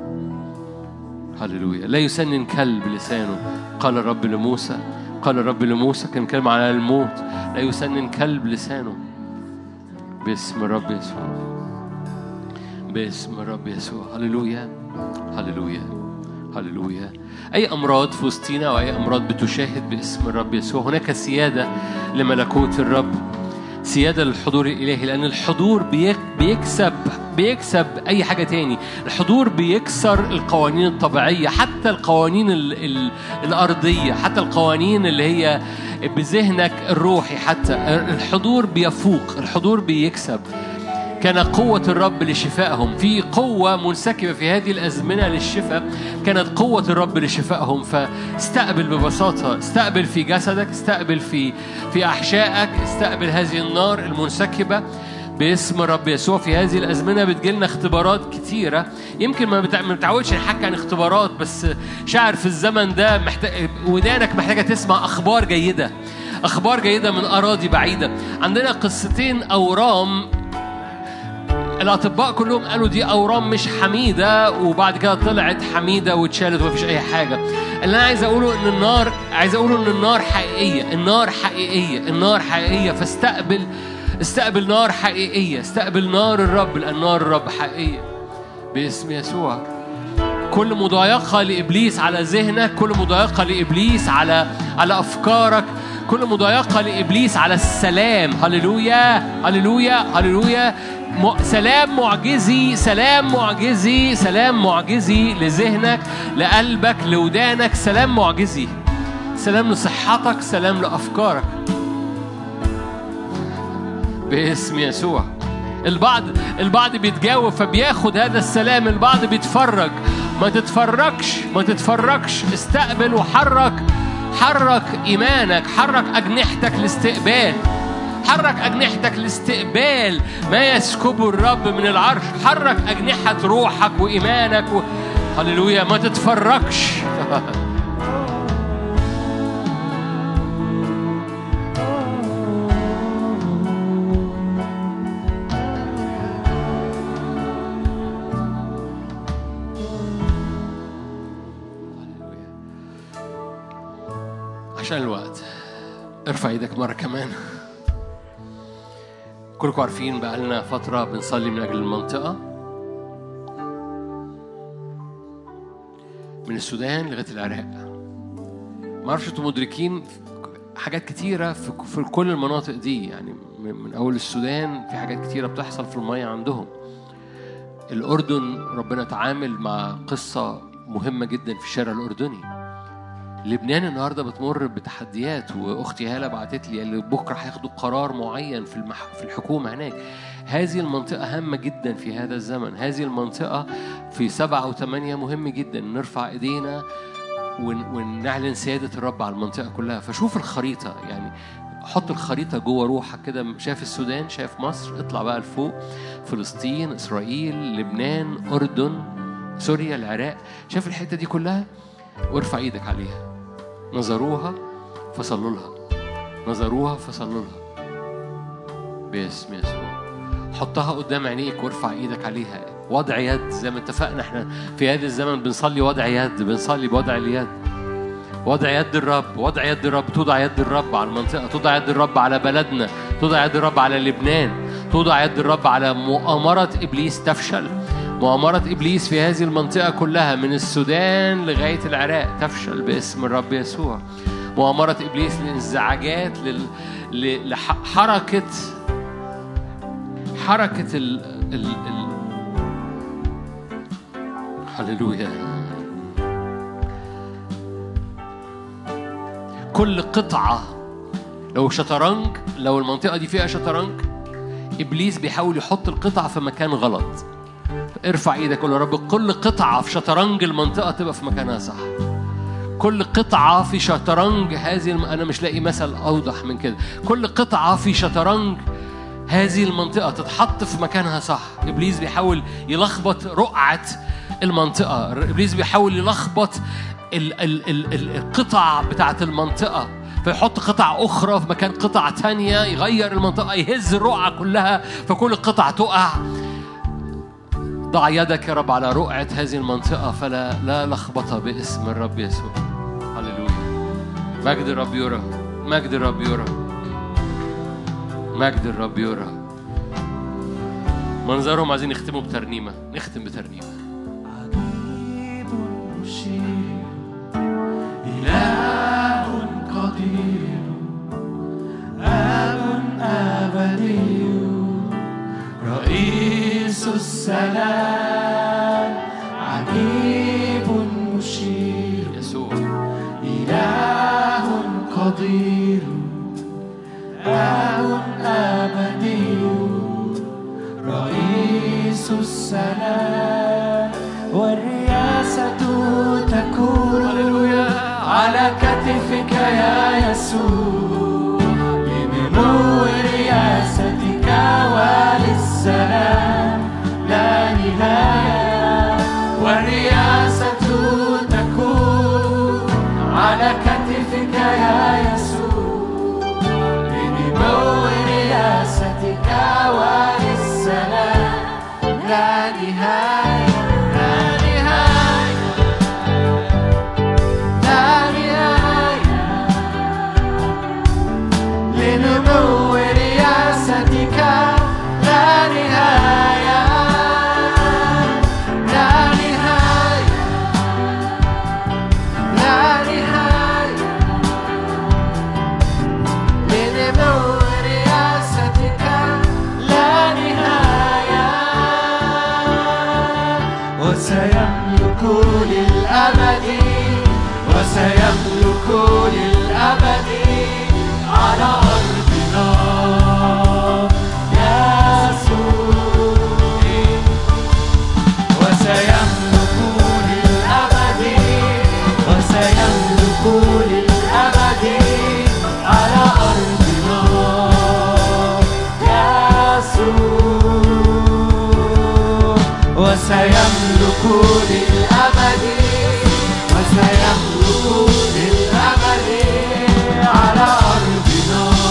هللويا لا يسنن كلب لسانه قال الرب لموسى قال الرب لموسى كان كلمة على الموت لا يسنن كلب لسانه باسم الرب يسوع باسم الرب يسوع هللويا هللويا هللويا أي أمراض في وسطينا أو أي أمراض بتشاهد باسم الرب يسوع هناك سيادة لملكوت الرب سيادة للحضور الإلهي لأن الحضور بيكسب بيكسب أي حاجة تاني الحضور بيكسر القوانين الطبيعية حتى القوانين ال ال الأرضية حتى القوانين اللي هي بذهنك الروحي حتى الحضور بيفوق الحضور بيكسب كان قوة الرب لشفائهم في قوة منسكبة في هذه الأزمنة للشفاء كانت قوة الرب لشفائهم فاستقبل ببساطة استقبل في جسدك استقبل في في أحشائك استقبل هذه النار المنسكبة باسم الرب يسوع في هذه الأزمنة بتجيلنا اختبارات كتيرة يمكن ما بنتعودش نحكي عن اختبارات بس شاعر في الزمن ده محتاج ودانك محتاجة تسمع أخبار جيدة أخبار جيدة من أراضي بعيدة عندنا قصتين أورام الاطباء كلهم قالوا دي اورام مش حميده وبعد كده طلعت حميده واتشالت ومفيش اي حاجه اللي انا عايز اقوله ان النار عايز اقوله ان النار حقيقيه النار حقيقيه النار حقيقيه فاستقبل استقبل نار حقيقيه استقبل نار الرب لان نار الرب حقيقيه باسم يسوع كل مضايقة لإبليس على ذهنك كل مضايقة لإبليس على على أفكارك كل مضايقة لإبليس على السلام هللويا هللويا هللويا سلام معجزي سلام معجزي سلام معجزي لذهنك لقلبك لودانك سلام معجزي سلام لصحتك سلام لأفكارك باسم يسوع البعض البعض بيتجاوب فبياخد هذا السلام البعض بيتفرج ما تتفرجش ما تتفرجش استقبل وحرك حرك إيمانك حرك أجنحتك لاستقبال حرك أجنحتك لاستقبال ما يسكبه الرب من العرش حرك أجنحة روحك وإيمانك و... هللويا ما تتفرجش عشان الوقت ارفع ايدك مرة كمان كلكم عارفين بقالنا فترة بنصلي من أجل المنطقة من السودان لغاية العراق ما اعرفش انتوا مدركين حاجات كتيرة في في كل المناطق دي يعني من من أول السودان في حاجات كتيرة بتحصل في المية عندهم الأردن ربنا تعامل مع قصة مهمة جدا في الشارع الأردني لبنان النهارده بتمر بتحديات واختي هاله بعتت لي اللي بكره هياخدوا قرار معين في المح... في الحكومه هناك هذه المنطقه هامه جدا في هذا الزمن هذه المنطقه في سبعة وثمانية مهم جدا نرفع ايدينا ون... ونعلن سياده الرب على المنطقه كلها فشوف الخريطه يعني حط الخريطة جوه روحك كده شايف السودان شايف مصر اطلع بقى لفوق فلسطين إسرائيل لبنان أردن سوريا العراق شايف الحتة دي كلها وارفع ايدك عليها نظروها فصلوا لها نظروها فصلوا لها باسم يسوع حطها قدام عينيك وارفع ايدك عليها وضع يد زي ما اتفقنا احنا في هذا الزمن بنصلي وضع يد بنصلي بوضع اليد وضع يد الرب وضع يد الرب توضع يد الرب على المنطقة توضع يد الرب على بلدنا توضع يد الرب على لبنان توضع يد الرب على مؤامرة إبليس تفشل مؤامرة إبليس في هذه المنطقة كلها من السودان لغاية العراق تفشل باسم الرب يسوع مؤامرة إبليس للانزعاجات لل... ل- لحركة حركة ال... ال... ال... هللويا كل قطعة لو شطرنج لو المنطقة دي فيها شطرنج إبليس بيحاول يحط القطعة في مكان غلط ارفع ايدك قول يا رب كل قطعة في شطرنج المنطقة تبقى في مكانها صح كل قطعة في شطرنج هذه الم... أنا مش لاقي مثل أوضح من كده كل قطعة في شطرنج هذه المنطقة تتحط في مكانها صح إبليس بيحاول يلخبط رقعة المنطقة إبليس بيحاول يلخبط ال... ال... ال... ال... القطع بتاعة المنطقة فيحط قطع أخرى في مكان قطع تانية يغير المنطقة يهز الرقعة كلها فكل القطع تقع ضع يدك يا رب على رقعة هذه المنطقة فلا لا لخبطة باسم الرب يسوع هللويا مجد الرب يرى مجد الرب يرى مجد الرب يرى منظرهم عايزين يختموا بترنيمة نختم بترنيمة عجيب مشير إله قدير آب أبدي رئيس السلام عجيب مشير يسوع إله قدير آب أبدي رئيس السلام والرياسة تكون على كتفك يا يسوع لنمو رياستك وللسلام لا نهاية والرياسة تكون على كتفك يا يسوع لنمو رياستك وللسلام لا نهاية لا نهاية لا نهاية لنمو رياستك لا نهاية لا نهاية لا نهاية لنمو رياستك لا نهاية وسيملك للأبد وسيملك للأبد على أرضنا يسوع وسيملك للأبد وسيملك للأبد على أرضنا يسوع وسيملك للأبد وسيملك للأبد على أرضنا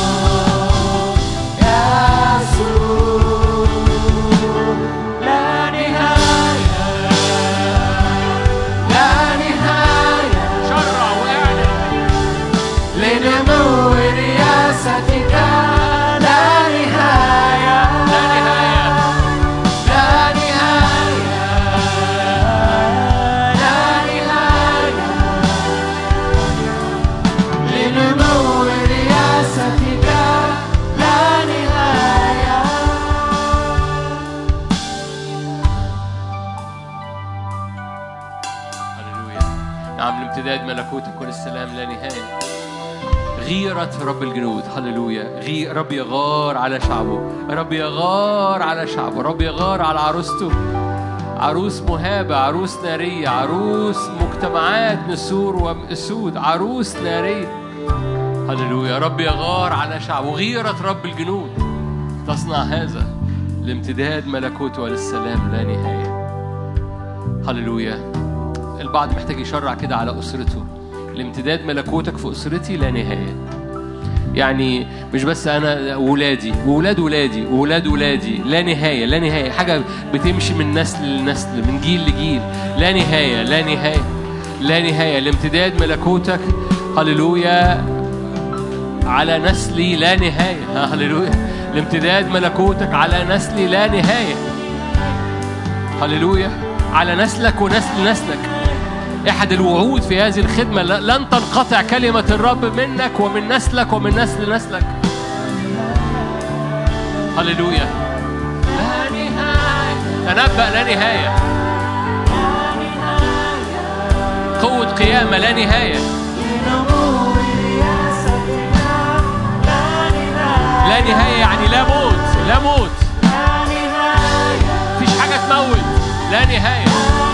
ملكوتك وللسلام لا نهاية غيرة رب الجنود هللويا غي رب يغار على شعبه رب يغار على شعبه رب يغار على عروسته عروس مهابة عروس نارية عروس مجتمعات نسور وأسود عروس نارية هللويا رب يغار على شعبه غيرة رب الجنود تصنع هذا لامتداد ملكوته وللسلام لا نهاية هللويا البعض محتاج يشرع كده على أسرته لامتداد ملكوتك في أسرتي لا نهاية يعني مش بس انا ولادي وولاد ولادي وولاد ولادي لا نهايه لا نهايه حاجه بتمشي من نسل لنسل من جيل لجيل لا نهايه لا نهايه لا نهايه لامتداد ملكوتك هللويا على نسلي لا نهايه ها، هللويا لامتداد ملكوتك على نسلي لا نهايه هللويا على نسلك ونسل نسلك احد الوعود في هذه الخدمه ل- لن تنقطع كلمه الرب منك ومن نسلك ومن نسل نسلك هللويا لا نهايه تنبأ لا نهايه قوة قيامة لا نهاية لا نهاية يعني لا موت لا موت مفيش حاجة تموت لا نهاية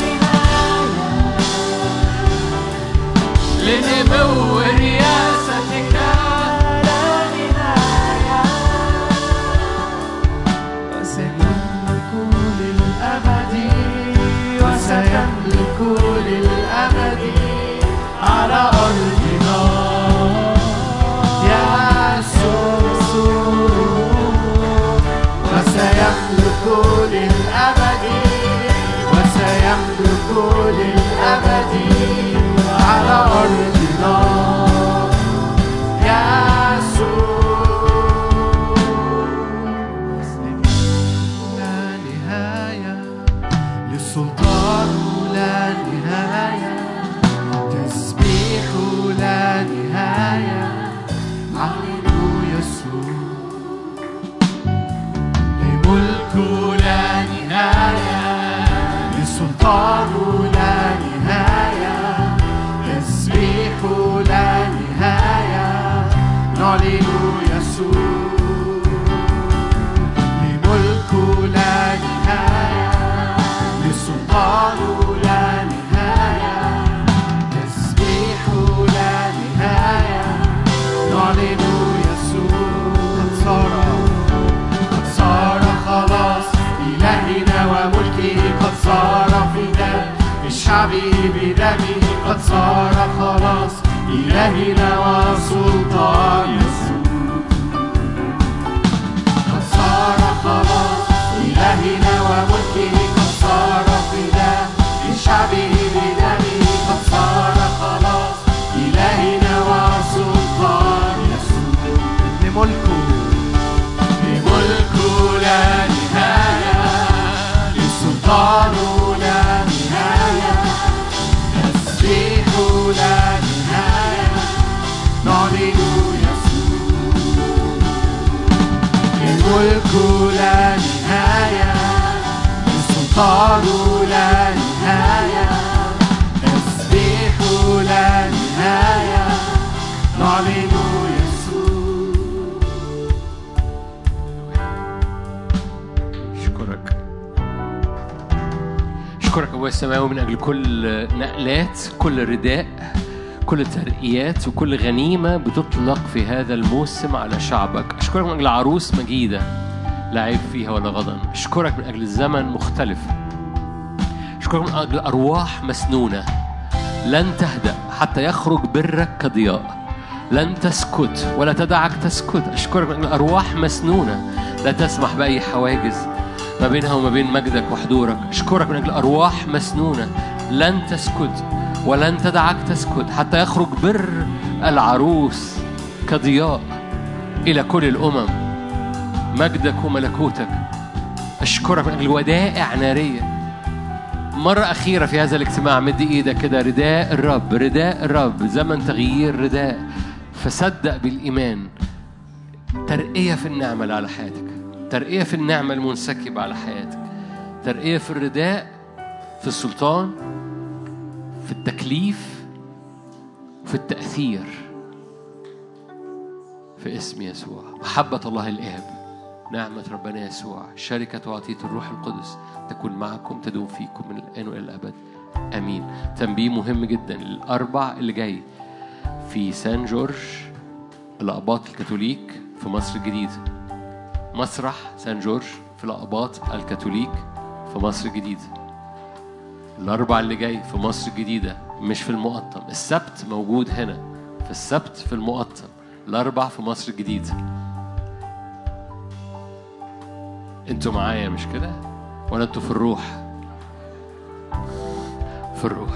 لنمو رياستك وسيملك للأبد وسيملك للأبد على أرضنا يسوع وسيملك للأبد وسيملك للأبد على أرضنا يسوع لا نهاية للسلطان لا نهاية تسبيح لا نهاية عقل يسوع لملك لا نهاية للسلطان لا نهاية تسبيح لا نهاية نعلن يسوع لملك لا نهاية للسلطان لا نهاية تسبيح لا نهاية نعلن يسوع قد صار قد صار خلاص إلهنا وملكه قد صار فداء الشعب بدمه قد صار خلاص إلهنا وسلطان يسوع قد صار خلاص إلهنا وملكه قد صار فداء لشعبه بدمه قد صار خلاص إلهنا وسلطان يسوع لملكه لملكه لا نهاية للسلطان لا نهاية تسبيح لا نهاية نعلن يسوع الملك لا نهاية السلطان لا نهاية تسبيح لا نهاية نعلن يسوع أشكرك أشكرك أبويا السماوي من أجل كل نقلات كل رداء كل ترقيات وكل غنيمة بتطلق في هذا الموسم على شعبك أشكرك من أجل عروس مجيدة لا عيب فيها ولا غضن أشكرك من أجل الزمن مختلف أشكرك من أجل أرواح مسنونة لن تهدأ حتى يخرج برك كضياء لن تسكت ولا تدعك تسكت أشكرك من أجل أرواح مسنونة لا تسمح بأي حواجز ما بينها وما بين مجدك وحضورك أشكرك من أجل أرواح مسنونة لن تسكت ولن تدعك تسكت حتى يخرج بر العروس كضياء إلى كل الأمم مجدك وملكوتك أشكرك من أجل ودائع نارية مرة أخيرة في هذا الاجتماع مد إيدك كده رداء الرب رداء الرب زمن تغيير رداء فصدق بالإيمان ترقية في النعمة اللي على حياتك ترقية في النعمة المنسكبة على حياتك ترقية في الرداء في السلطان في التكليف في التأثير في اسم يسوع محبة الله الآب نعمة ربنا يسوع شركة وعطية الروح القدس تكون معكم تدوم فيكم من الآن وإلى الأبد آمين تنبيه مهم جدا الأربع اللي جاي في سان جورج الأقباط الكاثوليك في مصر الجديدة مسرح سان جورج في الأقباط الكاثوليك في مصر الجديدة الأربع اللي جاي في مصر الجديدة مش في المقطم السبت موجود هنا في السبت في المقطم الأربع في مصر الجديدة انتوا معايا مش كده ولا انتوا في الروح في الروح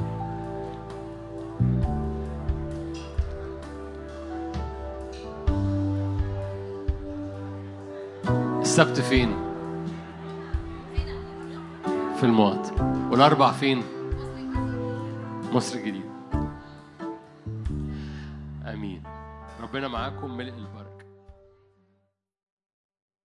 السبت فين في المقطم والأربع فين مصر الجديدة آمين ربنا معاكم ملء البركة